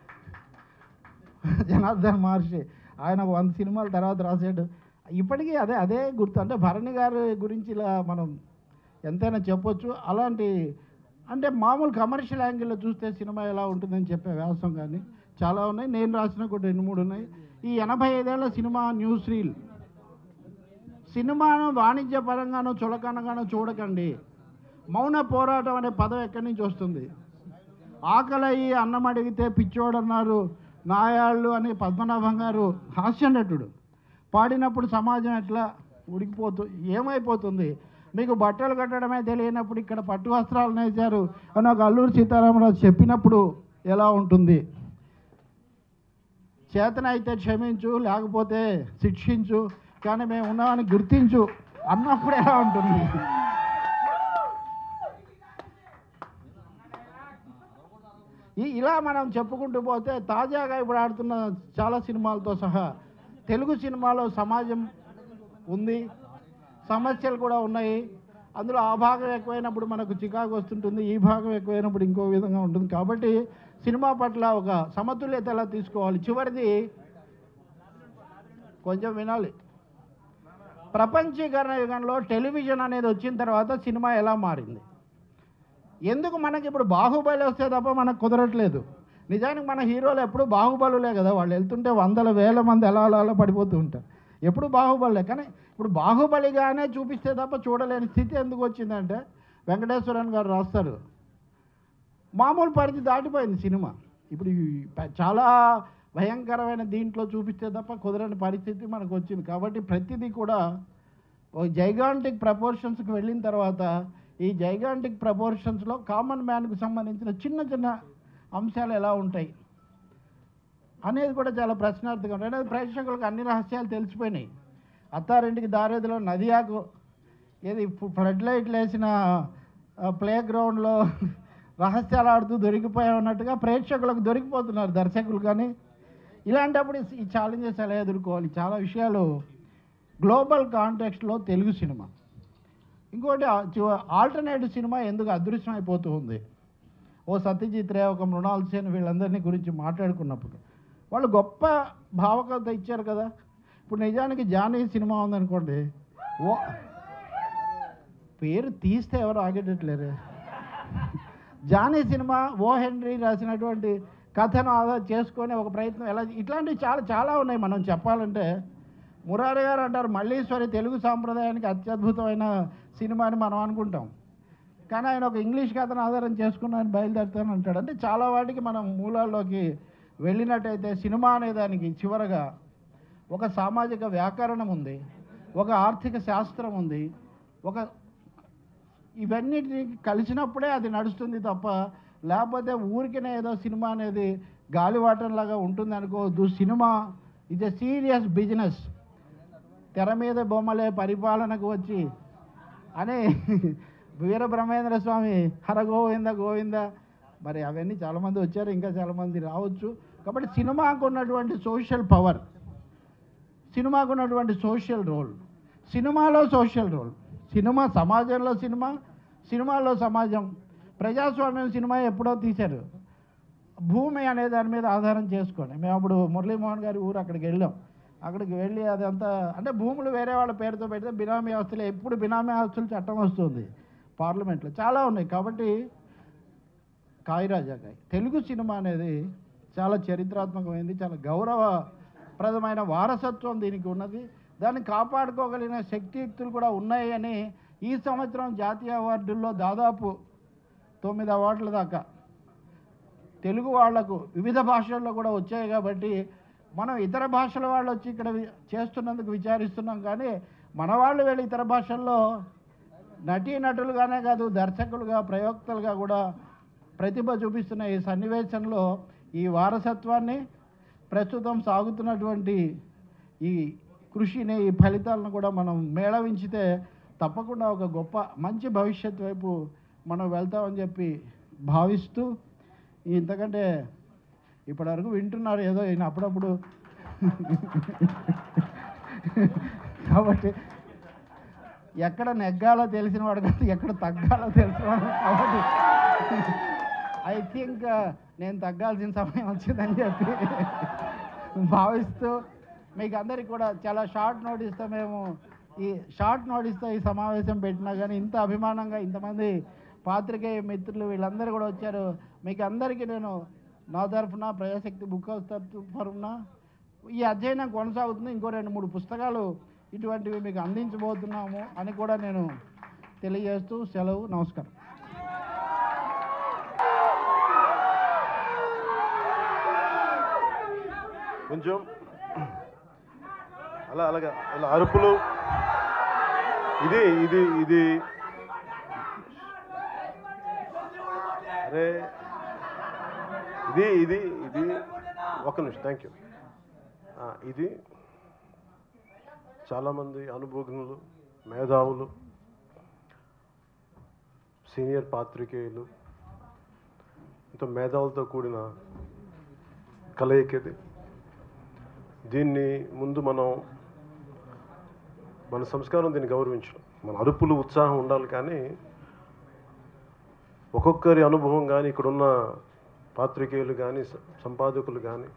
జనార్దన్ మహర్షి ఆయన ఒక వంద సినిమాల తర్వాత రాశాడు ఇప్పటికీ అదే అదే గుర్తు అంటే భరణి గారి గురించి ఇలా మనం ఎంతైనా చెప్పొచ్చు అలాంటి అంటే మామూలు కమర్షియల్ యాంగిల్లో చూస్తే సినిమా ఎలా ఉంటుందని చెప్పే వ్యాసం కానీ చాలా ఉన్నాయి నేను రాసిన కూడా రెండు మూడు ఉన్నాయి ఈ ఎనభై ఐదేళ్ల సినిమా న్యూస్ రీల్ సినిమాను వాణిజ్యపరంగానో చులకనగానో చూడకండి మౌన పోరాటం అనే పదం ఎక్కడి నుంచి వస్తుంది ఆకలయ్యి అన్నం అడిగితే పిచ్చోడన్నారు నాయాళ్ళు అని పద్మనాభం గారు హాస్య నటుడు పాడినప్పుడు సమాజం ఎట్లా ఉడికిపోతూ ఏమైపోతుంది మీకు బట్టలు కట్టడమే తెలియనప్పుడు ఇక్కడ పట్టు వస్త్రాలు నేసారు అని ఒక అల్లూరు సీతారామరాజు చెప్పినప్పుడు ఎలా ఉంటుంది చేతనైతే క్షమించు లేకపోతే శిక్షించు కానీ మేము ఉన్నామని గుర్తించు అన్నప్పుడు ఎలా ఉంటుంది ఈ ఇలా మనం చెప్పుకుంటూ పోతే తాజాగా ఇప్పుడు ఆడుతున్న చాలా సినిమాలతో సహా తెలుగు సినిమాలో సమాజం ఉంది సమస్యలు కూడా ఉన్నాయి అందులో ఆ భాగం ఎక్కువైనప్పుడు మనకు చికాకు వస్తుంటుంది ఈ భాగం ఎక్కువైనప్పుడు ఇంకో విధంగా ఉంటుంది కాబట్టి సినిమా పట్ల ఒక సమతుల్యత ఎలా తీసుకోవాలి చివరిది కొంచెం వినాలి ప్రపంచీకరణ యుగంలో టెలివిజన్ అనేది వచ్చిన తర్వాత సినిమా ఎలా మారింది ఎందుకు మనకి ఇప్పుడు బాహుబలి వస్తే తప్ప మనకు కుదరట్లేదు నిజానికి మన హీరోలు ఎప్పుడు బాహుబలులే కదా వాళ్ళు వెళ్తుంటే వందల వేల మంది ఎలా అలా అలా పడిపోతూ ఉంటారు ఎప్పుడు బాహుబలే కానీ ఇప్పుడు బాహుబలిగానే చూపిస్తే తప్ప చూడలేని స్థితి ఎందుకు వచ్చిందంటే వెంకటేశ్వరన్ గారు రాస్తారు మామూలు పరిధి దాటిపోయింది సినిమా ఇప్పుడు ఈ ప- చాలా భయంకరమైన దీంట్లో చూపిస్తే తప్ప కుదరని పరిస్థితి మనకు వచ్చింది కాబట్టి ప్రతిదీ కూడా ఒక జైగాంటిక్ ప్రపోర్షన్స్కి వెళ్ళిన తర్వాత ఈ జైగాంటిక్ ప్రపోర్షన్స్లో కామన్ మ్యాన్కు సంబంధించిన చిన్న చిన్న అంశాలు ఎలా ఉంటాయి అనేది కూడా చాలా ప్రశ్నార్థకంగా ఉంటుంది అనేది ప్రేక్షకులకు అన్ని రహస్యాలు తెలిసిపోయినాయి అత్తారింటికి దారేదిలో నదియాకు ఏది ఫ్లడ్ లైట్లు వేసిన ప్లే గ్రౌండ్లో రహస్యాలు ఆడుతూ దొరికిపోయా ఉన్నట్టుగా ప్రేక్షకులకు దొరికిపోతున్నారు దర్శకులు కానీ ఇలాంటప్పుడు ఈ ఛాలెంజెస్ ఎలా ఎదుర్కోవాలి చాలా విషయాలు గ్లోబల్ కాంటెక్స్ట్లో తెలుగు సినిమా ఇంకోటి ఆల్టర్నేటివ్ సినిమా ఎందుకు అదృశ్యం అయిపోతూ ఉంది ఓ సత్యజిత్ రే ఒక మృణాల్ సేన్ వీళ్ళందరినీ గురించి మాట్లాడుకున్నప్పుడు వాళ్ళు గొప్ప భావకత ఇచ్చారు కదా ఇప్పుడు నిజానికి జానీ సినిమా ఉందనుకోండి ఓ పేరు తీస్తే ఎవరు ఆగేటట్లేరు జానీ సినిమా ఓ హెన్రీ రాసినటువంటి కథను ఆధార చేసుకొని ఒక ప్రయత్నం ఎలా ఇట్లాంటివి చాలా చాలా ఉన్నాయి మనం చెప్పాలంటే మురారి గారు అంటారు మల్లీశ్వరి తెలుగు సాంప్రదాయానికి అత్యద్భుతమైన సినిమా అని మనం అనుకుంటాం కానీ ఆయన ఒక ఇంగ్లీష్ కథను ఆధారం చేసుకుని ఆయన బయలుదేరుతాను అంటాడు అంటే చాలా వాటికి మనం మూలాల్లోకి వెళ్ళినట్టయితే సినిమా అనే దానికి చివరగా ఒక సామాజిక వ్యాకరణం ఉంది ఒక ఆర్థిక శాస్త్రం ఉంది ఒక ఇవన్నిటిని కలిసినప్పుడే అది నడుస్తుంది తప్ప లేకపోతే ఊరికనే ఏదో సినిమా అనేది గాలివాటంలాగా ఉంటుంది అనుకోవద్దు సినిమా ఇది సీరియస్ బిజినెస్ తెర మీద బొమ్మలే పరిపాలనకు వచ్చి అని వీరబ్రహ్మేంద్ర స్వామి హర గోవింద గోవింద మరి అవన్నీ చాలామంది వచ్చారు ఇంకా చాలామంది రావచ్చు కాబట్టి సినిమాకు ఉన్నటువంటి సోషల్ పవర్ సినిమాకు ఉన్నటువంటి సోషల్ రోల్ సినిమాలో సోషల్ రోల్ సినిమా సమాజంలో సినిమా సినిమాలో సమాజం ప్రజాస్వామ్యం సినిమా ఎప్పుడో తీశారు భూమి అనే దాని మీద ఆధారం చేసుకొని మేము అప్పుడు మురళీమోహన్ గారి ఊరు అక్కడికి వెళ్ళాం అక్కడికి వెళ్ళి అదంతా అంటే భూములు వేరే వాళ్ళ పేరుతో పెడితే బినామీ ఆస్తులు ఎప్పుడు బినామీ ఆస్తులు చట్టం వస్తుంది పార్లమెంట్లో చాలా ఉన్నాయి కాబట్టి కాయిరాజా కాయ్ తెలుగు సినిమా అనేది చాలా చరిత్రాత్మకమైంది చాలా గౌరవప్రదమైన వారసత్వం దీనికి ఉన్నది దాన్ని కాపాడుకోగలిగిన శక్తియుక్తులు కూడా ఉన్నాయని ఈ సంవత్సరం జాతీయ అవార్డుల్లో దాదాపు తొమ్మిది అవార్డుల దాకా తెలుగు వాళ్లకు వివిధ భాషల్లో కూడా వచ్చాయి కాబట్టి మనం ఇతర భాషల వాళ్ళు వచ్చి ఇక్కడ వి- చేస్తున్నందుకు విచారిస్తున్నాం కానీ మన వాళ్ళు వెళ్ళి ఇతర భాషల్లో నటీనటులుగానే కాదు దర్శకులుగా ప్రయోక్తలుగా కూడా ప్రతిభ చూపిస్తున్న ఈ సన్నివేశంలో ఈ వారసత్వాన్ని ప్రస్తుతం సాగుతున్నటువంటి ఈ కృషిని ఈ ఫలితాలను కూడా మనం మేళవించితే తప్పకుండా ఒక గొప్ప మంచి భవిష్యత్ వైపు మనం వెళ్తామని చెప్పి భావిస్తూ ఇంతకంటే ఇప్పటివరకు వింటున్నారు ఏదో ఈయన అప్పుడప్పుడు కాబట్టి ఎక్కడ నెగ్గాలో తెలిసిన వాడు కాదు ఎక్కడ తగ్గాలో తెలిసిన వాడు కాబట్టి ఐ థింక్ నేను తగ్గాల్సిన సమయం వచ్చిందని చెప్పి భావిస్తూ మీకు అందరికి కూడా చాలా షార్ట్ నోటీస్తో మేము ఈ షార్ట్ నోటీస్తో ఈ సమావేశం పెట్టినా కానీ ఇంత అభిమానంగా ఇంతమంది పాత్రికేయ మిత్రులు వీళ్ళందరూ కూడా వచ్చారు మీకు అందరికీ నేను నా తరఫున ప్రజాశక్తి బుక్ హౌస్ తరఫున ఈ అధ్యయనం కొనసాగుతుంది ఇంకో రెండు మూడు పుస్తకాలు ఇటువంటివి మీకు అందించబోతున్నాము అని కూడా నేను తెలియజేస్తూ సెలవు నమస్కారం కొంచెం అలా అలాగా అలా అరుపులు ఇది ఇది ఇది అరే ఇది ఇది ఇది ఒక్క నిమిషం థ్యాంక్ యూ ఇది చాలామంది అనుభవజ్ఞులు మేధావులు సీనియర్ పాత్రికేయులు ఎంతో మేధావులతో కూడిన కలయికది దీన్ని ముందు మనం మన సంస్కారం దీన్ని గౌరవించడం మన అరుపులు ఉత్సాహం ఉండాలి కానీ ఒక్కొక్కరి అనుభవం కానీ ఇక్కడున్న పాత్రికేయులు కానీ స- సంపాదకులు కానీ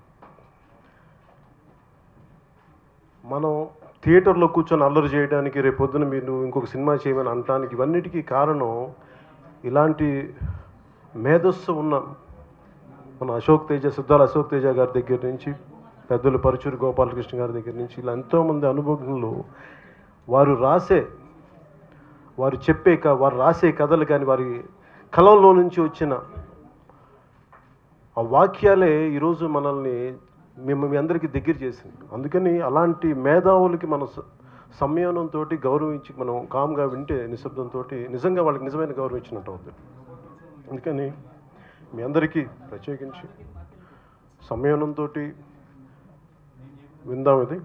మనం థియేటర్లో కూర్చొని అల్లరి చేయడానికి రేపు పొద్దున మీరు ఇంకొక సినిమా చేయమని అనటానికి ఇవన్నిటికీ కారణం ఇలాంటి మేధస్సు ఉన్న మన అశోక్ తేజ సిద్ధాల అశోక్ తేజ గారి దగ్గర నుంచి పెద్దలు పరుచూరి గోపాలకృష్ణ గారి దగ్గర నుంచి ఇలా ఎంతోమంది అనుభవజ్ఞులు వారు రాసే వారు చెప్పే క వారు రాసే కథలు కానీ వారి కలంలో నుంచి వచ్చిన ఆ వాక్యాలే ఈరోజు మనల్ని మేము మీ అందరికీ దగ్గర చేసింది అందుకని అలాంటి మేధావులకి మన స- సంయమనంతో గౌరవించి మనం కామ్గా వింటే నిశ్శబ్దంతో నిజంగా వాళ్ళకి నిజమైన గౌరవం ఇచ్చినట్టు అవుతుంది అందుకని మీ అందరికీ ప్రత్యేకించి సంయమనంతో విందాం ఇది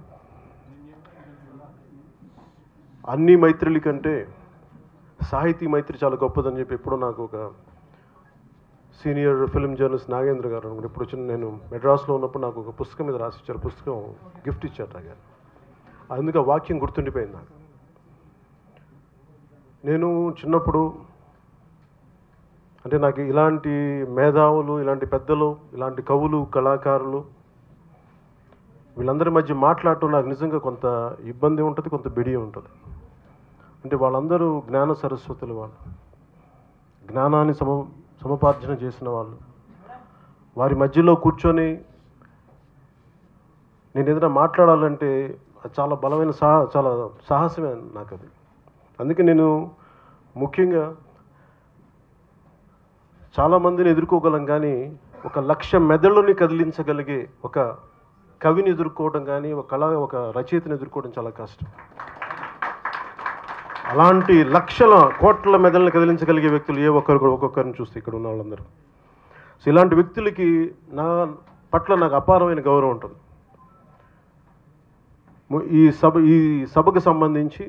అన్ని మైత్రుల కంటే సాహితీ మైత్రి చాలా గొప్పదని చెప్పి ఎప్పుడో నాకు ఒక సీనియర్ ఫిల్మ్ జర్నలిస్ట్ నాగేంద్ర గారు అనుకుంటే ఇప్పుడు వచ్చిన నేను మెడ్రాస్లో ఉన్నప్పుడు నాకు ఒక పుస్తకం మీద రాసి ఇచ్చారు పుస్తకం గిఫ్ట్ ఇచ్చారు నాకు అందుకే ఆ వాక్యం గుర్తుండిపోయింది నాకు నేను చిన్నప్పుడు అంటే నాకు ఇలాంటి మేధావులు ఇలాంటి పెద్దలు ఇలాంటి కవులు కళాకారులు వీళ్ళందరి మధ్య మాట్లాడటం నాకు నిజంగా కొంత ఇబ్బంది ఉంటుంది కొంత బిడి ఉంటుంది అంటే వాళ్ళందరూ జ్ఞాన సరస్వతులు వాళ్ళు జ్ఞానాన్ని సమ సముపార్జన చేసిన వాళ్ళు వారి మధ్యలో కూర్చొని నేను ఏదైనా మాట్లాడాలంటే అది చాలా బలమైన సాహ చాలా సాహసమే నాకు అది అందుకే నేను ముఖ్యంగా చాలామందిని ఎదుర్కోగలం కానీ ఒక లక్ష మెదళ్ళని కదిలించగలిగే ఒక కవిని ఎదుర్కోవడం కానీ ఒక కళ ఒక రచయితని ఎదుర్కోవడం చాలా కష్టం అలాంటి లక్షల కోట్ల మెదళ్ళని కదిలించగలిగే వ్యక్తులు ఏ ఒక్కరు కూడా ఒక్కొక్కరిని చూస్తే ఇక్కడ ఉన్న వాళ్ళందరూ సో ఇలాంటి వ్యక్తులకి నా పట్ల నాకు అపారమైన గౌరవం ఉంటుంది ము- ఈ సభ ఈ సభకు సంబంధించి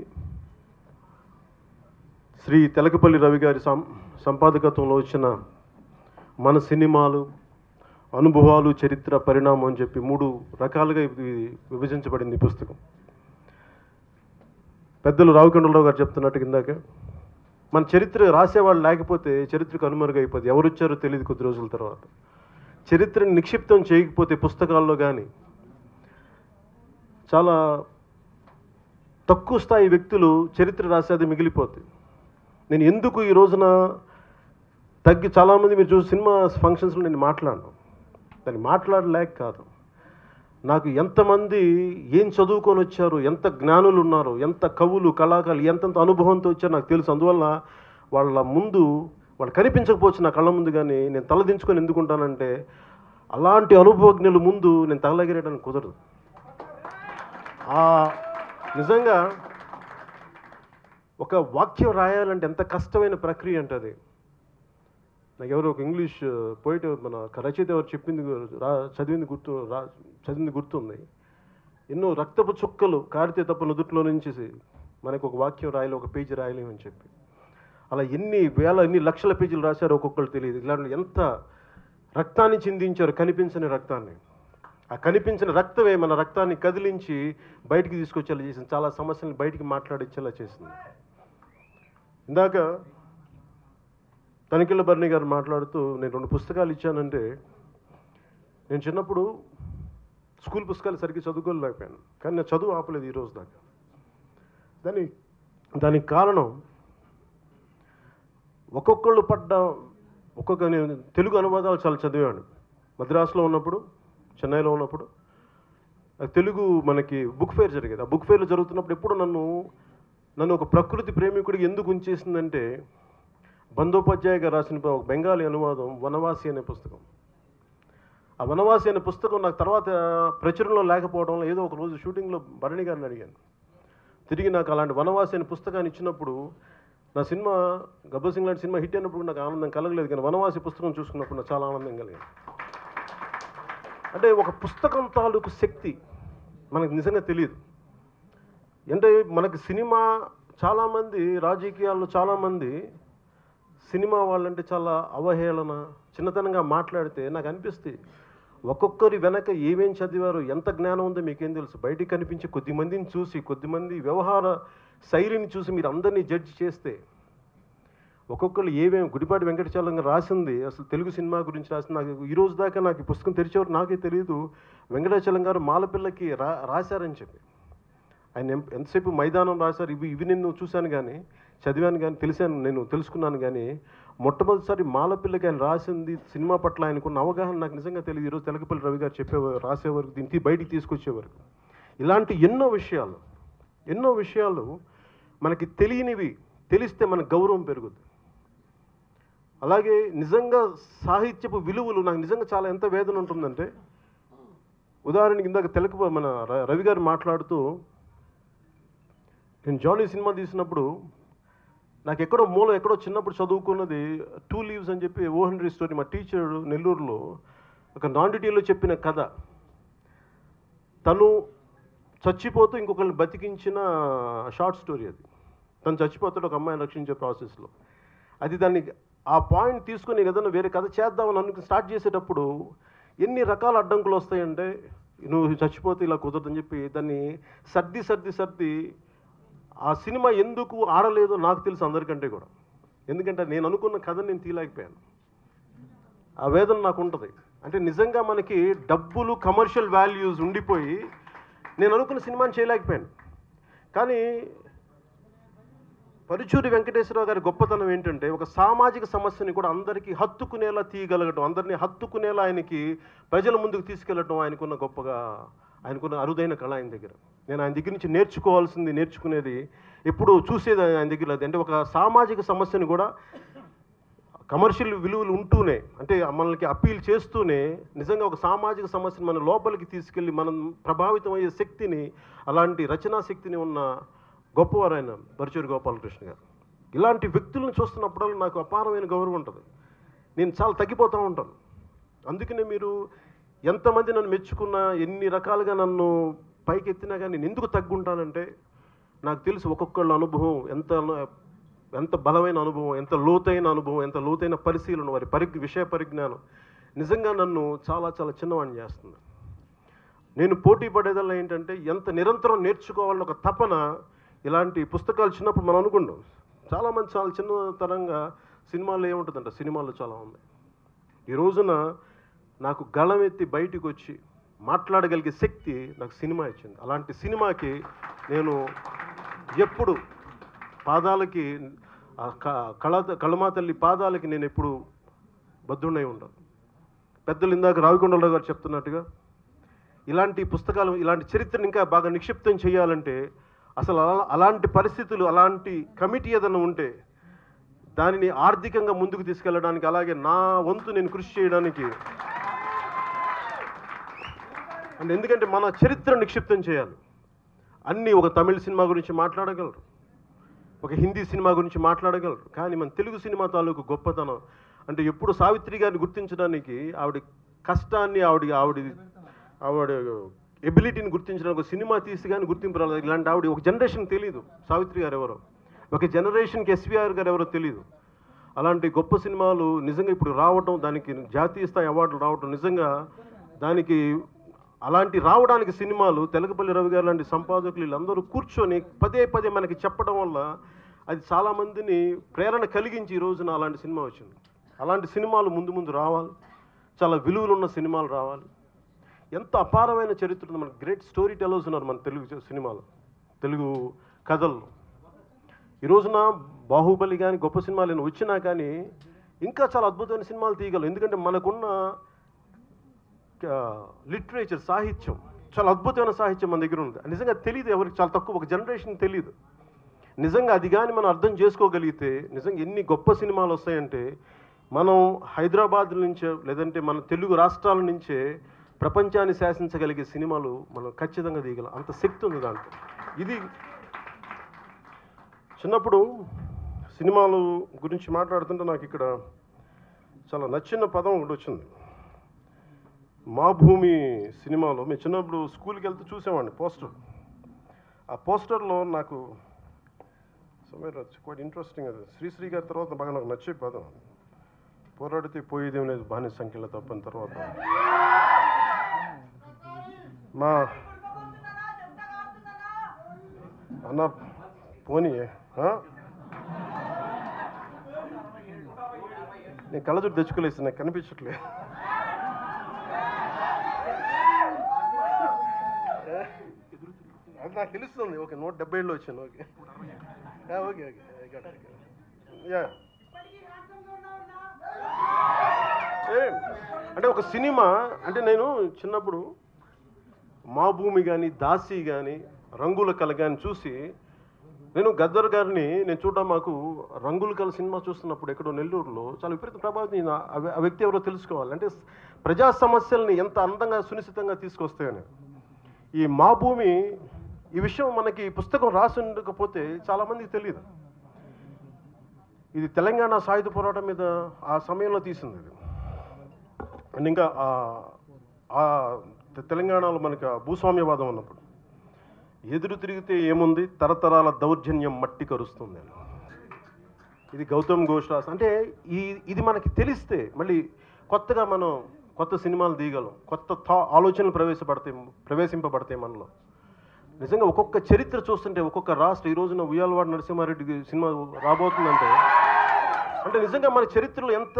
శ్రీ తెలకపల్లి రవి గారి సం సంపాదకత్వంలో వచ్చిన మన సినిమాలు అనుభవాలు చరిత్ర పరిణామం అని చెప్పి మూడు రకాలుగా ఇది విభజించబడింది ఈ పుస్తకం పెద్దలు రావుకొండలరావు గారు చెప్తున్నట్టు కిందాక మన చరిత్ర రాసేవాళ్ళు లేకపోతే చరిత్రకు అనుమరుగైపోతుంది ఎవరు వచ్చారో తెలియదు కొద్ది రోజుల తర్వాత చరిత్రని నిక్షిప్తం చేయకపోతే పుస్తకాల్లో కానీ చాలా తక్కువ స్థాయి వ్యక్తులు చరిత్ర రాసేది మిగిలిపోతుంది నేను ఎందుకు ఈ రోజున తగ్గి చాలామంది మీరు చూసి సినిమా ఫంక్షన్స్లో నేను మాట్లాడను దాన్ని మాట్లాడలేక కాదు నాకు ఎంతమంది ఏం చదువుకొని వచ్చారు ఎంత జ్ఞానులు ఉన్నారు ఎంత కవులు కళాకారులు ఎంతెంత అనుభవంతో వచ్చారో నాకు తెలుసు అందువల్ల వాళ్ళ ముందు వాళ్ళు కనిపించకపోవచ్చు నా కళ్ళ ముందు కానీ నేను తలదించుకొని ఎందుకుంటానంటే అలాంటి అనుభవజ్ఞుల ముందు నేను తగలగిరేయడానికి కుదరదు ఆ నిజంగా ఒక వాక్యం రాయాలంటే ఎంత కష్టమైన ప్రక్రియ అంటే అది నాకు ఎవరో ఒక ఇంగ్లీష్ పోయిట్ మన రచయిత ఎవరు చెప్పింది గు- రా చదివింది గుర్తు రా చదివింది గుర్తుంది ఎన్నో రక్తపు చుక్కలు కారితే తప్ప నుదుట్లో నుంచి మనకు ఒక వాక్యం రాయలే ఒక పేజీ రాయలేమని చెప్పి అలా ఎన్ని వేల ఎన్ని లక్షల పేజీలు రాశారో ఒక్కొక్కరు తెలియదు ఇలాంటి ఎంత రక్తాన్ని చిందించారు కనిపించని రక్తాన్ని ఆ కనిపించిన రక్తమే మన రక్తాన్ని కదిలించి బయటికి తీసుకొచ్చేలా చేసింది చాలా సమస్యలను బయటికి మాట్లాడించేలా చేసింది ఇందాక తనిఖీల భరణి గారు మాట్లాడుతూ నేను రెండు పుస్తకాలు ఇచ్చానంటే నేను చిన్నప్పుడు స్కూల్ పుస్తకాలు సరిగ్గా చదువుకోలేకపోయాను కానీ నేను చదువు ఆపలేదు ఈ రోజు దాకా దాని దానికి కారణం ఒక్కొక్కళ్ళు పడ్డ ఒక్కొక్క నేను తెలుగు అనువాదాలు చాలా చదివాను మద్రాసులో ఉన్నప్పుడు చెన్నైలో ఉన్నప్పుడు ఆ తెలుగు మనకి బుక్ ఫేర్ జరిగేది ఆ బుక్ ఫేర్లో జరుగుతున్నప్పుడు ఎప్పుడు నన్ను నన్ను ఒక ప్రకృతి ప్రేమికుడికి ఎందుకు ఉంచేసిందంటే బందోపాధ్యాయ గారు రాసిన ఒక బెంగాలీ అనువాదం వనవాసి అనే పుస్తకం ఆ వనవాసి అనే పుస్తకం నాకు తర్వాత ప్రచురణలో లేకపోవడంలో ఏదో ఒక రోజు షూటింగ్లో భరణి గారిని అడిగాను తిరిగి నాకు అలాంటి వనవాసి అనే పుస్తకాన్ని ఇచ్చినప్పుడు నా సినిమా గబ్బర్ సింగ్ లాంటి సినిమా హిట్ అయినప్పుడు నాకు ఆనందం కలగలేదు కానీ వనవాసి పుస్తకం చూసుకున్నప్పుడు నాకు చాలా ఆనందం కలిగింది అంటే ఒక పుస్తకం తాలూకు శక్తి మనకు నిజంగా తెలియదు అంటే మనకి సినిమా చాలామంది రాజకీయాల్లో చాలామంది సినిమా వాళ్ళంటే చాలా అవహేళన చిన్నతనంగా మాట్లాడితే నాకు అనిపిస్తుంది ఒక్కొక్కరి వెనక ఏమేం చదివారు ఎంత జ్ఞానం ఉందో మీకేం తెలుసు బయటికి కనిపించే కొద్ది మందిని చూసి కొద్దిమంది వ్యవహార శైలిని చూసి మీరు అందరినీ జడ్జి చేస్తే ఒక్కొక్కరు ఏమేమి గుడిపాటి వెంకటచలం గారు రాసింది అసలు తెలుగు సినిమా గురించి రాసింది నాకు ఈ రోజు దాకా నాకు ఈ పుస్తకం తెరిచేవారు నాకే తెలియదు వెంకటాచలం గారు మాలపిల్లకి రా రాశారని చెప్పి ఆయన ఎం- ఎంతసేపు మైదానం రాశారు ఇవి ఇవి నేను చూశాను కానీ చదివాను కానీ తెలిసాను నేను తెలుసుకున్నాను కానీ మొట్టమొదటిసారి మాలపిల్లకి ఆయన రాసింది సినిమా పట్ల ఆయనకున్న అవగాహన నాకు నిజంగా తెలియదు ఈరోజు తెలకపల్లి రవి గారు చెప్పేవారు రాసేవారు దీనికి బయటికి తీసుకొచ్చేవారు ఇలాంటి ఎన్నో విషయాలు ఎన్నో విషయాలు మనకి తెలియనివి తెలిస్తే మనకు గౌరవం పెరుగుద్ది అలాగే నిజంగా సాహిత్యపు విలువలు నాకు నిజంగా చాలా ఎంత వేదన ఉంటుందంటే ఉదాహరణకి ఇందాక తెలుగు మన ర- రవి గారు మాట్లాడుతూ నేను జానీ సినిమా తీసినప్పుడు నాకు ఎక్కడో మూల ఎక్కడో చిన్నప్పుడు చదువుకున్నది టూ లీవ్స్ అని చెప్పి ఓ హండ్రీ స్టోరీ మా టీచర్ నెల్లూరులో ఒక నాన్ డీటెయిల్లో చెప్పిన కథ తను చచ్చిపోతూ ఇంకొకరిని బతికించిన షార్ట్ స్టోరీ అది తను చచ్చిపోతాడు ఒక అమ్మాయిని రక్షించే ప్రాసెస్లో అది దాన్ని ఆ పాయింట్ తీసుకొని నేను ఏదైనా వేరే కథ చేద్దామని అనుకుని స్టార్ట్ చేసేటప్పుడు ఎన్ని రకాల అడ్డంకులు వస్తాయంటే నువ్వు చచ్చిపోతే ఇలా కుదరదని చెప్పి దాన్ని సర్ది సర్ది సర్ది ఆ సినిమా ఎందుకు ఆడలేదో నాకు తెలుసు అందరికంటే కూడా ఎందుకంటే నేను అనుకున్న కథ నేను తీయలేకపోయాను ఆ వేదన నాకు ఉంటుంది అంటే నిజంగా మనకి డబ్బులు కమర్షియల్ వాల్యూస్ ఉండిపోయి నేను అనుకున్న సినిమాని చేయలేకపోయాను కానీ పరుచూరి వెంకటేశ్వరరావు గారి గొప్పతనం ఏంటంటే ఒక సామాజిక సమస్యని కూడా అందరికీ హత్తుకునేలా తీయగలగటం అందరినీ హత్తుకునేలా ఆయనకి ప్రజల ముందుకు తీసుకెళ్ళటం ఆయనకున్న గొప్పగా ఆయనకున్న అరుదైన కళ ఆయన దగ్గర నేను ఆయన దగ్గర నుంచి నేర్చుకోవాల్సింది నేర్చుకునేది ఎప్పుడు చూసేది ఆయన దగ్గర లేదు అంటే ఒక సామాజిక సమస్యని కూడా కమర్షియల్ విలువలు ఉంటూనే అంటే మనకి అప్పీల్ చేస్తూనే నిజంగా ఒక సామాజిక సమస్యను మన లోపలికి తీసుకెళ్ళి మనం ప్రభావితం అయ్యే శక్తిని అలాంటి రచనా శక్తిని ఉన్న గొప్పవారు ఆయన పరుచూరి గోపాలకృష్ణ గారు ఇలాంటి వ్యక్తులను చూస్తున్నప్పుడల్లా నాకు అపారమైన గౌరవం ఉంటుంది నేను చాలా తగ్గిపోతూ ఉంటాను అందుకనే మీరు ఎంతమంది నన్ను మెచ్చుకున్నా ఎన్ని రకాలుగా నన్ను పైకి ఎత్తినా కానీ నేను ఎందుకు తగ్గుంటానంటే నాకు తెలుసు ఒక్కొక్కళ్ళ అనుభవం ఎంత ఎంత బలమైన అనుభవం ఎంత లోతైన అనుభవం ఎంత లోతైన పరిశీలన వారి పరి విషయ పరిజ్ఞానం నిజంగా నన్ను చాలా చాలా చిన్నవాడిని చేస్తుంది నేను పోటీ పడేదల్లా ఏంటంటే ఎంత నిరంతరం నేర్చుకోవాలని ఒక తపన ఇలాంటి పుస్తకాలు చిన్నప్పుడు మనం అనుకుంటాం చాలామంది చాలా చిన్నతరంగా సినిమాల్లో ఏముంటుందంట సినిమాల్లో చాలా ఉన్నాయి ఈ రోజున నాకు గళం ఎత్తి బయటికి వచ్చి మాట్లాడగలిగే శక్తి నాకు సినిమా ఇచ్చింది అలాంటి సినిమాకి నేను ఎప్పుడు పాదాలకి ఆ క- కళ కళమా తల్లి పాదాలకి నేను ఎప్పుడు బద్దున్నై ఉంటాను పెద్దలు ఇందాక రావికొండలరావు గారు చెప్తున్నట్టుగా ఇలాంటి పుస్తకాలు ఇలాంటి చరిత్రను ఇంకా బాగా నిక్షిప్తం చేయాలంటే అసలు అలా- అలాంటి పరిస్థితులు అలాంటి కమిటీ ఏదైనా ఉంటే దానిని ఆర్థికంగా ముందుకు తీసుకెళ్ళడానికి అలాగే నా వంతు నేను కృషి చేయడానికి అంటే ఎందుకంటే మన చరిత్ర నిక్షిప్తం చేయాలి అన్నీ ఒక తమిళ సినిమా గురించి మాట్లాడగలరు ఒక హిందీ సినిమా గురించి మాట్లాడగలరు కానీ మన తెలుగు సినిమా తాలూకు గొప్పతనం అంటే ఎప్పుడు సావిత్రి గారిని గుర్తించడానికి ఆవిడ కష్టాన్ని ఆవిడ ఆవిడ ఆవిడ ఎబిలిటీని గుర్తించడానికి ఒక సినిమా తీసి కానీ గుర్తింపు రాలేదు ఇలాంటి ఆవిడ ఒక జనరేషన్ తెలియదు సావిత్రి గారు ఎవరో ఒక జనరేషన్కి ఎస్విఆర్ గారు ఎవరో తెలియదు అలాంటి గొప్ప సినిమాలు నిజంగా ఇప్పుడు రావటం దానికి జాతీయ స్థాయి అవార్డులు రావటం నిజంగా దానికి అలాంటి రావడానికి సినిమాలు తెలకపల్లి రవి గారు లాంటి సంపాదకులు వీళ్ళందరూ కూర్చొని పదే పదే మనకి చెప్పడం వల్ల అది చాలామందిని ప్రేరణ కలిగించి ఈ రోజున అలాంటి సినిమా వచ్చింది అలాంటి సినిమాలు ముందు ముందు రావాలి చాలా విలువలు ఉన్న సినిమాలు రావాలి ఎంత అపారమైన చరిత్ర ఉంది మన గ్రేట్ స్టోరీ టెలర్స్ ఉన్నారు మన తెలుగు సినిమాలో తెలుగు కథల్లో ఈ రోజున బాహుబలి కానీ గొప్ప సినిమాలు ఏమైనా వచ్చినా కానీ ఇంకా చాలా అద్భుతమైన సినిమాలు తీయగలం ఎందుకంటే మనకున్న లిటరేచర్ సాహిత్యం చాలా అద్భుతమైన సాహిత్యం మన దగ్గర ఉంది నిజంగా తెలియదు ఎవరికి చాలా తక్కువ ఒక జనరేషన్ తెలియదు నిజంగా అది కానీ మనం అర్థం చేసుకోగలిగితే నిజంగా ఎన్ని గొప్ప సినిమాలు వస్తాయంటే మనం హైదరాబాద్ నుంచే లేదంటే మన తెలుగు రాష్ట్రాల నుంచే ప్రపంచాన్ని శాసించగలిగే సినిమాలు మనం ఖచ్చితంగా తీయగలం అంత శక్తి ఉంది దాంట్లో ఇది చిన్నప్పుడు సినిమాలు గురించి మాట్లాడుతుంటే నాకు ఇక్కడ చాలా నచ్చిన పదం ఒకటి వచ్చింది మా భూమి సినిమాలో మేము చిన్నప్పుడు స్కూల్కి వెళ్తూ చూసామండి పోస్టర్ ఆ పోస్టర్లో నాకు సమయం క్వైట్ ఇంట్రెస్టింగ్ అది శ్రీశ్రీ గారి తర్వాత బాగా నాకు నచ్చే పదం పోరాడితే పోయేదేం లేదు బానిస సంఖ్యలో తప్పని తర్వాత మా అన్న పోనీ ఆ? నేను కళ్ళజోడు తెచ్చుకోలేదు నాకు కనిపించట్లేదు అది నాకు తెలుస్తుంది ఓకే నూట డెబ్బై ఏళ్ళు వచ్చాను okay yeah, okay okay I got it, I got it. Yeah ఏ, అంటే ఒక సినిమా అంటే నేను చిన్నప్పుడు మా భూమి కానీ దాసి కానీ రంగుల కళ కానీ చూసి నేను గద్దర్ గారిని నేను చూడడం మాకు రంగుల కళ సినిమా చూస్తున్నప్పుడు ఎక్కడో నెల్లూరులో చాలా విపరీత ప్రభావితం అయింది. ఆ వ్య- ఆ వ్యక్తి ఎవరో తెలుసుకోవాలి అంటే ప్రజా సమస్యల్ని ఎంత అందంగా సునిశ్చితంగా తీసుకొస్తాయని ఈ మా భూమి ఈ విషయం మనకి ఈ పుస్తకం రాసి ఉండకపోతే చాలామందికి తెలియదు ఇది తెలంగాణ సాయుధ పోరాటం మీద ఆ సమయంలో తీసింది ఇది అండ్ ఇంకా ఆ- ఆ తె- తెలంగాణలో మనకి ఆ భూస్వామ్యవాదం ఉన్నప్పుడు ఎదురు తిరిగితే ఏముంది తరతరాల దౌర్జన్యం మట్టి కరుస్తుంది అని ఇది గౌతమ్ ఘోష్ రాస్ అంటే ఈ ఇది మనకి తెలిస్తే మళ్ళీ కొత్తగా మనం కొత్త సినిమాలు తీయగలం కొత్త థా ఆలోచనలు ప్రవేశపడతాయి ప్రవేశింపబడతాయి మనలో నిజంగా ఒక్కొక్క చరిత్ర చూస్తుంటే ఒక్కొక్క రాష్ట్ర ఈ రోజున ఉయ్యాలవాడ నరసింహారెడ్డి సినిమా రాబోతుందంటే అంటే నిజంగా మన చరిత్రలో ఎంత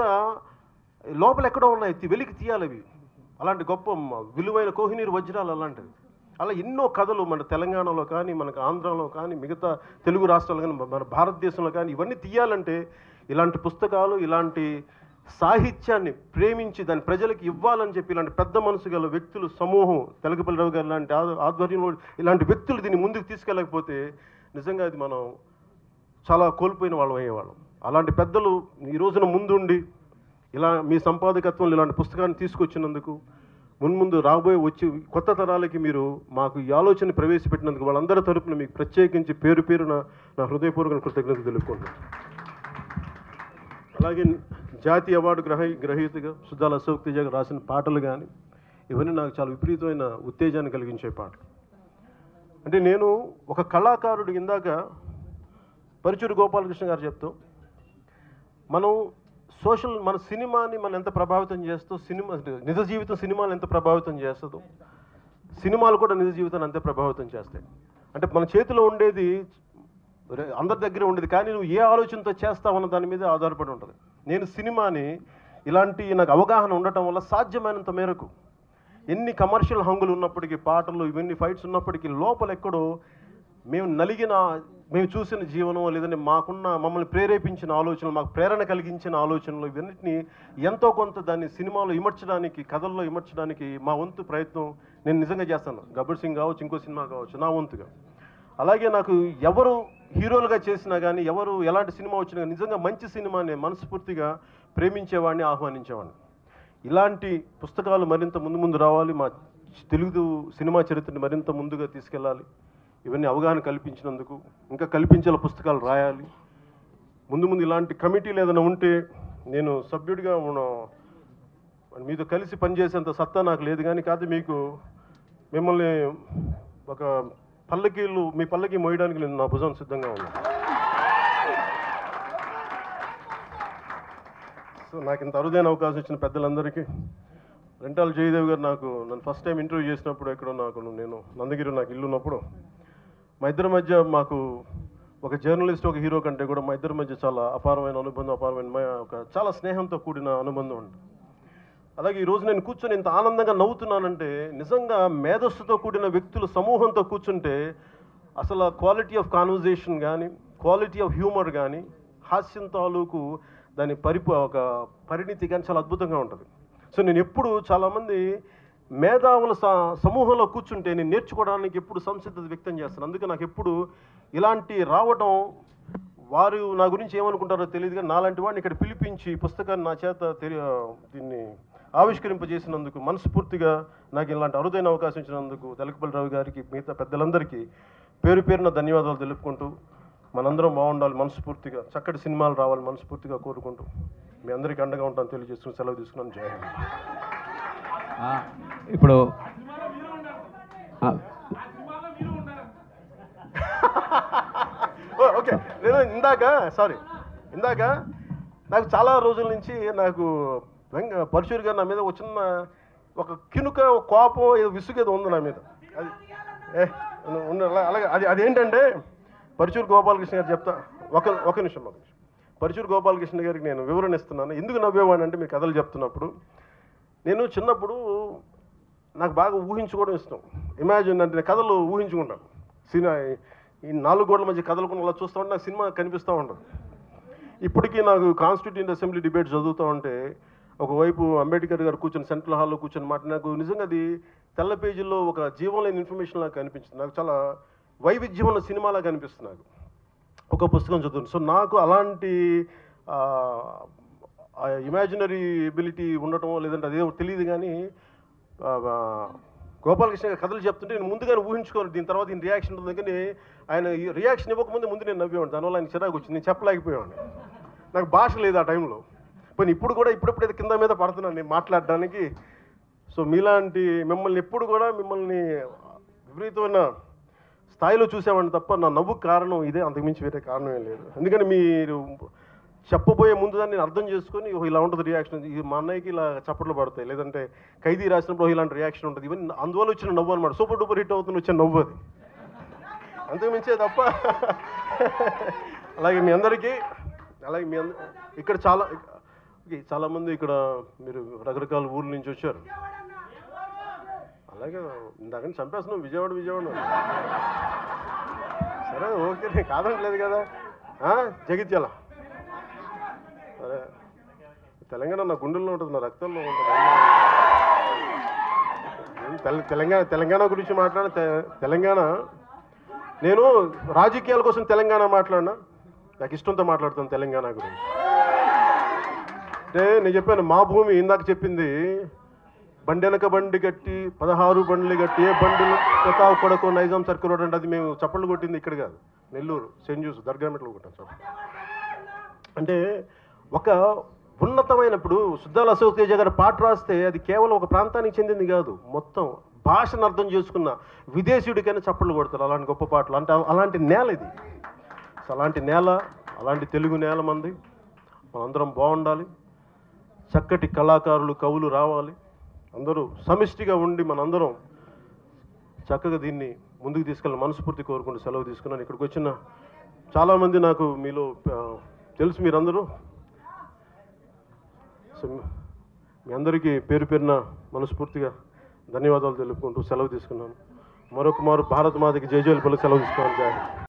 లోపల ఎక్కడో ఉన్నాయి తి- వెలికి తీయాలి అవి అలాంటి గొప్ప మ- విలువైన కోహినీరు వజ్రాలు అలాంటివి అలా ఎన్నో కథలు మన తెలంగాణలో కానీ మనకు ఆంధ్రాలో కానీ మిగతా తెలుగు రాష్ట్రాలు కానీ మన భారతదేశంలో కానీ ఇవన్నీ తీయాలంటే ఇలాంటి పుస్తకాలు ఇలాంటి సాహిత్యాన్ని ప్రేమించి దాని ప్రజలకు ఇవ్వాలని చెప్పి ఇలాంటి పెద్ద మనసు గల వ్యక్తులు సమూహం తెలగపల్లి రావు గారు లాంటి ఆ- ఆధ్వర్యంలో ఇలాంటి వ్యక్తులు దీన్ని ముందుకు తీసుకెళ్ళకపోతే నిజంగా ఇది మనం చాలా కోల్పోయిన వాళ్ళం అయ్యేవాళ్ళం అలాంటి పెద్దలు ఈ రోజున ముందుండి ఇలా మీ సంపాదకత్వంలో ఇలాంటి పుస్తకాన్ని తీసుకొచ్చినందుకు మున్ముందు రాబోయే వచ్చి కొత్త తరాలకి మీరు మాకు ఈ ఆలోచన ప్రవేశపెట్టినందుకు వాళ్ళందరి తరపున మీకు ప్రత్యేకించి పేరు పేరున నా హృదయపూర్వక కృతజ్ఞతలు తెలుపుకుంటాను అలాగే జాతీయ అవార్డు గ్రహ గ్రహీతగా సుద్దాల అశోక్ తేజ గారు రాసిన పాటలు కానీ ఇవన్నీ నాకు చాలా విపరీతమైన ఉత్తేజాన్ని కలిగించే పాటలు అంటే నేను ఒక కళాకారుడు ఇందాక పరుచూరు గోపాలకృష్ణ గారు చెప్తూ మనం సోషల్ మన సినిమాని మనం ఎంత ప్రభావితం చేస్తూ సినిమా అంటే నిజ జీవితం సినిమాలు ఎంత ప్రభావితం చేస్తుందో సినిమాలు కూడా నిజ జీవితాన్ని అంతే ప్రభావితం చేస్తాయి అంటే మన చేతిలో ఉండేది రే- అందరి దగ్గర ఉండేది కానీ నువ్వు ఏ ఆలోచనతో చేస్తావు అన్న దాని మీద ఆధారపడి ఉంటుంది నేను సినిమాని ఇలాంటి నాకు అవగాహన ఉండటం వల్ల సాధ్యమైనంత మేరకు ఎన్ని కమర్షియల్ హంగులు ఉన్నప్పటికీ పాటలు ఇవన్నీ ఫైట్స్ ఉన్నప్పటికీ లోపల ఎక్కడో మేము నలిగిన మేము చూసిన జీవనం లేదంటే మాకున్న మమ్మల్ని ప్రేరేపించిన ఆలోచనలు మాకు ప్రేరణ కలిగించిన ఆలోచనలు ఇవన్నిటిని ఎంతో కొంత దాన్ని సినిమాలో ఇమర్చడానికి కథల్లో ఇమర్చడానికి మా వంతు ప్రయత్నం నేను నిజంగా చేస్తాను గబ్బర్ సింగ్ కావచ్చు ఇంకో సినిమా కావచ్చు నా వంతుగా అలాగే నాకు ఎవరు హీరోలుగా చేసినా కానీ ఎవరు ఎలాంటి సినిమా వచ్చినా కానీ నిజంగా మంచి సినిమాని మనస్ఫూర్తిగా ప్రేమించేవాడిని ఆహ్వానించేవాడిని ఇలాంటి పుస్తకాలు మరింత ముందు ముందు రావాలి మా తెలుగు సినిమా చరిత్రని మరింత ముందుగా తీసుకెళ్ళాలి ఇవన్నీ అవగాహన కల్పించినందుకు ఇంకా కల్పించేలా పుస్తకాలు రాయాలి ముందు ముందు ఇలాంటి కమిటీలు ఏదైనా ఉంటే నేను సభ్యుడిగా ఉన్న మీతో కలిసి పనిచేసేంత సత్తా నాకు లేదు కానీ కాదు మీకు మిమ్మల్ని ఒక పల్లకీలు మీ పల్లకి మోయడానికి నేను నా భుజం సిద్ధంగా ఉన్నాను సో నాకు ఇంత అరుదైన అవకాశం ఇచ్చిన పెద్దలందరికీ రెంటాల జయదేవ్ గారు నాకు నన్ను ఫస్ట్ టైం ఇంటర్వ్యూ చేసినప్పుడు ఎక్కడో నాకు నేను నందగిరి నాకు ఇల్లు ఉన్నప్పుడు మా ఇద్దరి మధ్య మాకు ఒక జర్నలిస్ట్ ఒక హీరో కంటే కూడా మా ఇద్దరి మధ్య చాలా అపారమైన అనుబంధం అపారమైన మ- ఒక చాలా స్నేహంతో కూడిన అనుబంధం ఉంది అలాగే ఈ రోజు నేను కూర్చొని ఇంత ఆనందంగా నవ్వుతున్నానంటే నిజంగా మేధస్సుతో కూడిన వ్యక్తుల సమూహంతో కూర్చుంటే అసలు క్వాలిటీ ఆఫ్ కాన్వర్జేషన్ కానీ క్వాలిటీ ఆఫ్ హ్యూమర్ కానీ హాస్యం తాలూకు దాని పరిపు ఒక పరిణితి కానీ చాలా అద్భుతంగా ఉంటుంది సో నేను ఎప్పుడు చాలామంది మేధావుల స- సమూహంలో కూర్చుంటే నేను నేర్చుకోవడానికి ఎప్పుడు సంసిద్ధత వ్యక్తం చేస్తాను అందుకే నాకు ఎప్పుడు ఇలాంటి రావడం వారు నా గురించి ఏమనుకుంటారో తెలియదు కానీ నాలాంటి వాడిని ఇక్కడ పిలిపించి ఈ పుస్తకాన్ని నా చేత తెలి దీన్ని ఆవిష్కరింపజేసినందుకు మనస్ఫూర్తిగా నాకు ఇలాంటి అరుదైన అవకాశం ఇచ్చినందుకు తెలకపల్లి రావు గారికి మిగతా పెద్దలందరికీ పేరు పేరున ధన్యవాదాలు తెలుపుకుంటూ మనందరం బాగుండాలి మనస్ఫూర్తిగా చక్కటి సినిమాలు రావాలి మనస్ఫూర్తిగా కోరుకుంటూ మీ అందరికీ అండగా ఉంటాను తెలియజేసుకుని సెలవు తీసుకున్నాను జై హింద్ ఆ, ఇప్పుడు ఆ, ఓ, ఓకే నేను ఇందాక సారీ ఇందాక నాకు చాలా రోజుల నుంచి నాకు వెంక పరశురు గారు నా మీద ఒక చిన్న ఒక కినుక ఒక కోపం ఏదో విసుగు ఏదో ఉంది నా మీద అది ఏ ఉండు, అలా- అలాగే అది అదేంటంటే పరశురు గోపాలకృష్ణ గారు చెప్తా ఒక ఒక నిమిషం ఒక నిమిషం పరశురు గోపాలకృష్ణ గారికి నేను వివరణ ఇస్తున్నాను ఎందుకు నవ్వేవాడిని అంటే మీరు కథలు చెప్తున్నప్పుడు నేను చిన్నప్పుడు నాకు బాగా ఊహించుకోవడం ఇష్టం ఇమాజిన్ అంటే నేను కథలు ఊహించుకుంటాను సినిమా ఈ నాలుగు గోడల మధ్య కథలు కూడా అలా చూస్తూ ఉంటే నాకు సినిమా కనిపిస్తూ ఉంటుంది ఇప్పటికీ నాకు కాన్స్టిట్యూంట్ అసెంబ్లీ డిబేట్ చదువుతూ ఉంటే ఒకవైపు అంబేద్కర్ గారు కూర్చొని సెంట్రల్ హాల్లో కూర్చొని మాట నాకు నిజంగా అది తెల్ల పేజీల్లో ఒక జీవం లేని ఇన్ఫర్మేషన్ లాగా కనిపించింది నాకు చాలా వైవిధ్యం ఉన్న సినిమాలా కనిపిస్తుంది నాకు ఒక పుస్తకం చదువుతుంది సో నాకు అలాంటి ఇమాజినరీ ఎబిలిటీ ఉండటం లేదంటే అదేమో తెలియదు కానీ ఆ, ఆ, గోపాలకృష్ణ గారు కథలు చెప్తుంటే నేను ముందుగానే ఊహించుకోను దీని తర్వాత ఈయన రియాక్షన్ ఉంటుంది కానీ ఆయన ఈ రియాక్షన్ ఇవ్వకముందే ముందు నేను నవ్వేవాడిని దానివల్ల ఆయన చిరాకు వచ్చింది నేను చెప్పలేకపోయాను నాకు భాష లేదు ఆ టైంలో పోనీ ఇప్పుడు కూడా ఇప్పుడప్పుడు ఏదో కింద మీద పడుతున్నాను నేను మాట్లాడడానికి సో మీలాంటి మిమ్మల్ని ఎప్పుడు కూడా మిమ్మల్ని విపరీతమైన స్థాయిలో చూసామని తప్ప నా నవ్వుకు కారణం ఇదే అంతకుమించి వేరే కారణం ఏం లేదు ఎందుకంటే మీరు చెప్పబోయే ముందు దాన్ని నేను అర్థం చేసుకొని "ఓహో, ఇలా ఉంటుంది రియాక్షన్ ఇది మా అన్నయ్యకి ఇలా చప్పట్లు పడతాయి లేదంటే ఖైదీ రాసినప్పుడు "ఓహో, ఇలాంటి రియాక్షన్ ఉంటుంది ఇవన్నీ అందువల్ల వచ్చిన నవ్వు అనమాట సూపర్ డూపర్ హిట్ అవుతున్న వచ్చిన నవ్వు అది అంతకుమించే తప్ప అలాగే మీ అందరికీ అలాగే మీ అందరి ఇక్కడ చాలా ఓకే, చాలామంది ఇక్కడ మీరు రకరకాల ఊర్ల నుంచి వచ్చారు అలాగే ఇందాక చంపేస్తున్నావు విజయవాడ విజయవాడ సరే ఓకే నేను కాదనట్లేదు కదా ఆ, జగిత్యాల సరే తెలంగాణ నా గుండెల్లో ఉంటుంది నా రక్తంలో ఉంటుంది నేను తెల- తెలంగాణ తెలంగాణ గురించి మాట్లాడ తెలంగాణ నేను రాజకీయాల కోసం తెలంగాణ మాట్లాడినా నాకు ఇష్టంతో మాట్లాడుతాను తెలంగాణ గురించి అంటే నేను చెప్పాను మా భూమి ఇందాక చెప్పింది బండి వెనక బండి కట్టి పదహారు బండ్లు కట్టి ఏ బండిలు ప్రతాప్ కొడకు నైజాం సర్కిల్ రోడ్ అంటే అది మేము చప్పట్లు కొట్టింది ఇక్కడ కాదు నెల్లూరు సెంట్ జూస్ దర్గా మెట్లు కొట్టాం చప్పట్లు అంటే ఒక ఉన్నతమైన ఇప్పుడు సుద్దాల అశోక్ తేజ గారు పాట రాస్తే అది కేవలం ఒక ప్రాంతానికి చెందింది కాదు మొత్తం భాషను అర్థం చేసుకున్న విదేశీయుడికైనా చప్పట్లు కొడతారు అలాంటి గొప్ప పాటలు అంటే అలాంటి నేల ఇది సో అలాంటి నేల అలాంటి తెలుగు నేల మంది మనందరం బాగుండాలి చక్కటి కళాకారులు కవులు రావాలి అందరూ సమిష్టిగా ఉండి మనందరం చక్కగా దీన్ని ముందుకు తీసుకెళ్ళి మనస్ఫూర్తి కోరుకుంటూ సెలవు తీసుకున్నాను ఇక్కడికి వచ్చిన చాలామంది నాకు మీలో ఆ, తెలుసు మీరందరూ సో మీ- మీ అందరికీ పేరు పేరున మనస్ఫూర్తిగా ధన్యవాదాలు తెలుపుకుంటూ సెలవు తీసుకున్నాను మరొక మారు భారత మాతకి జై జైలు పలు సెలవు తీసుకున్నాను జాయ్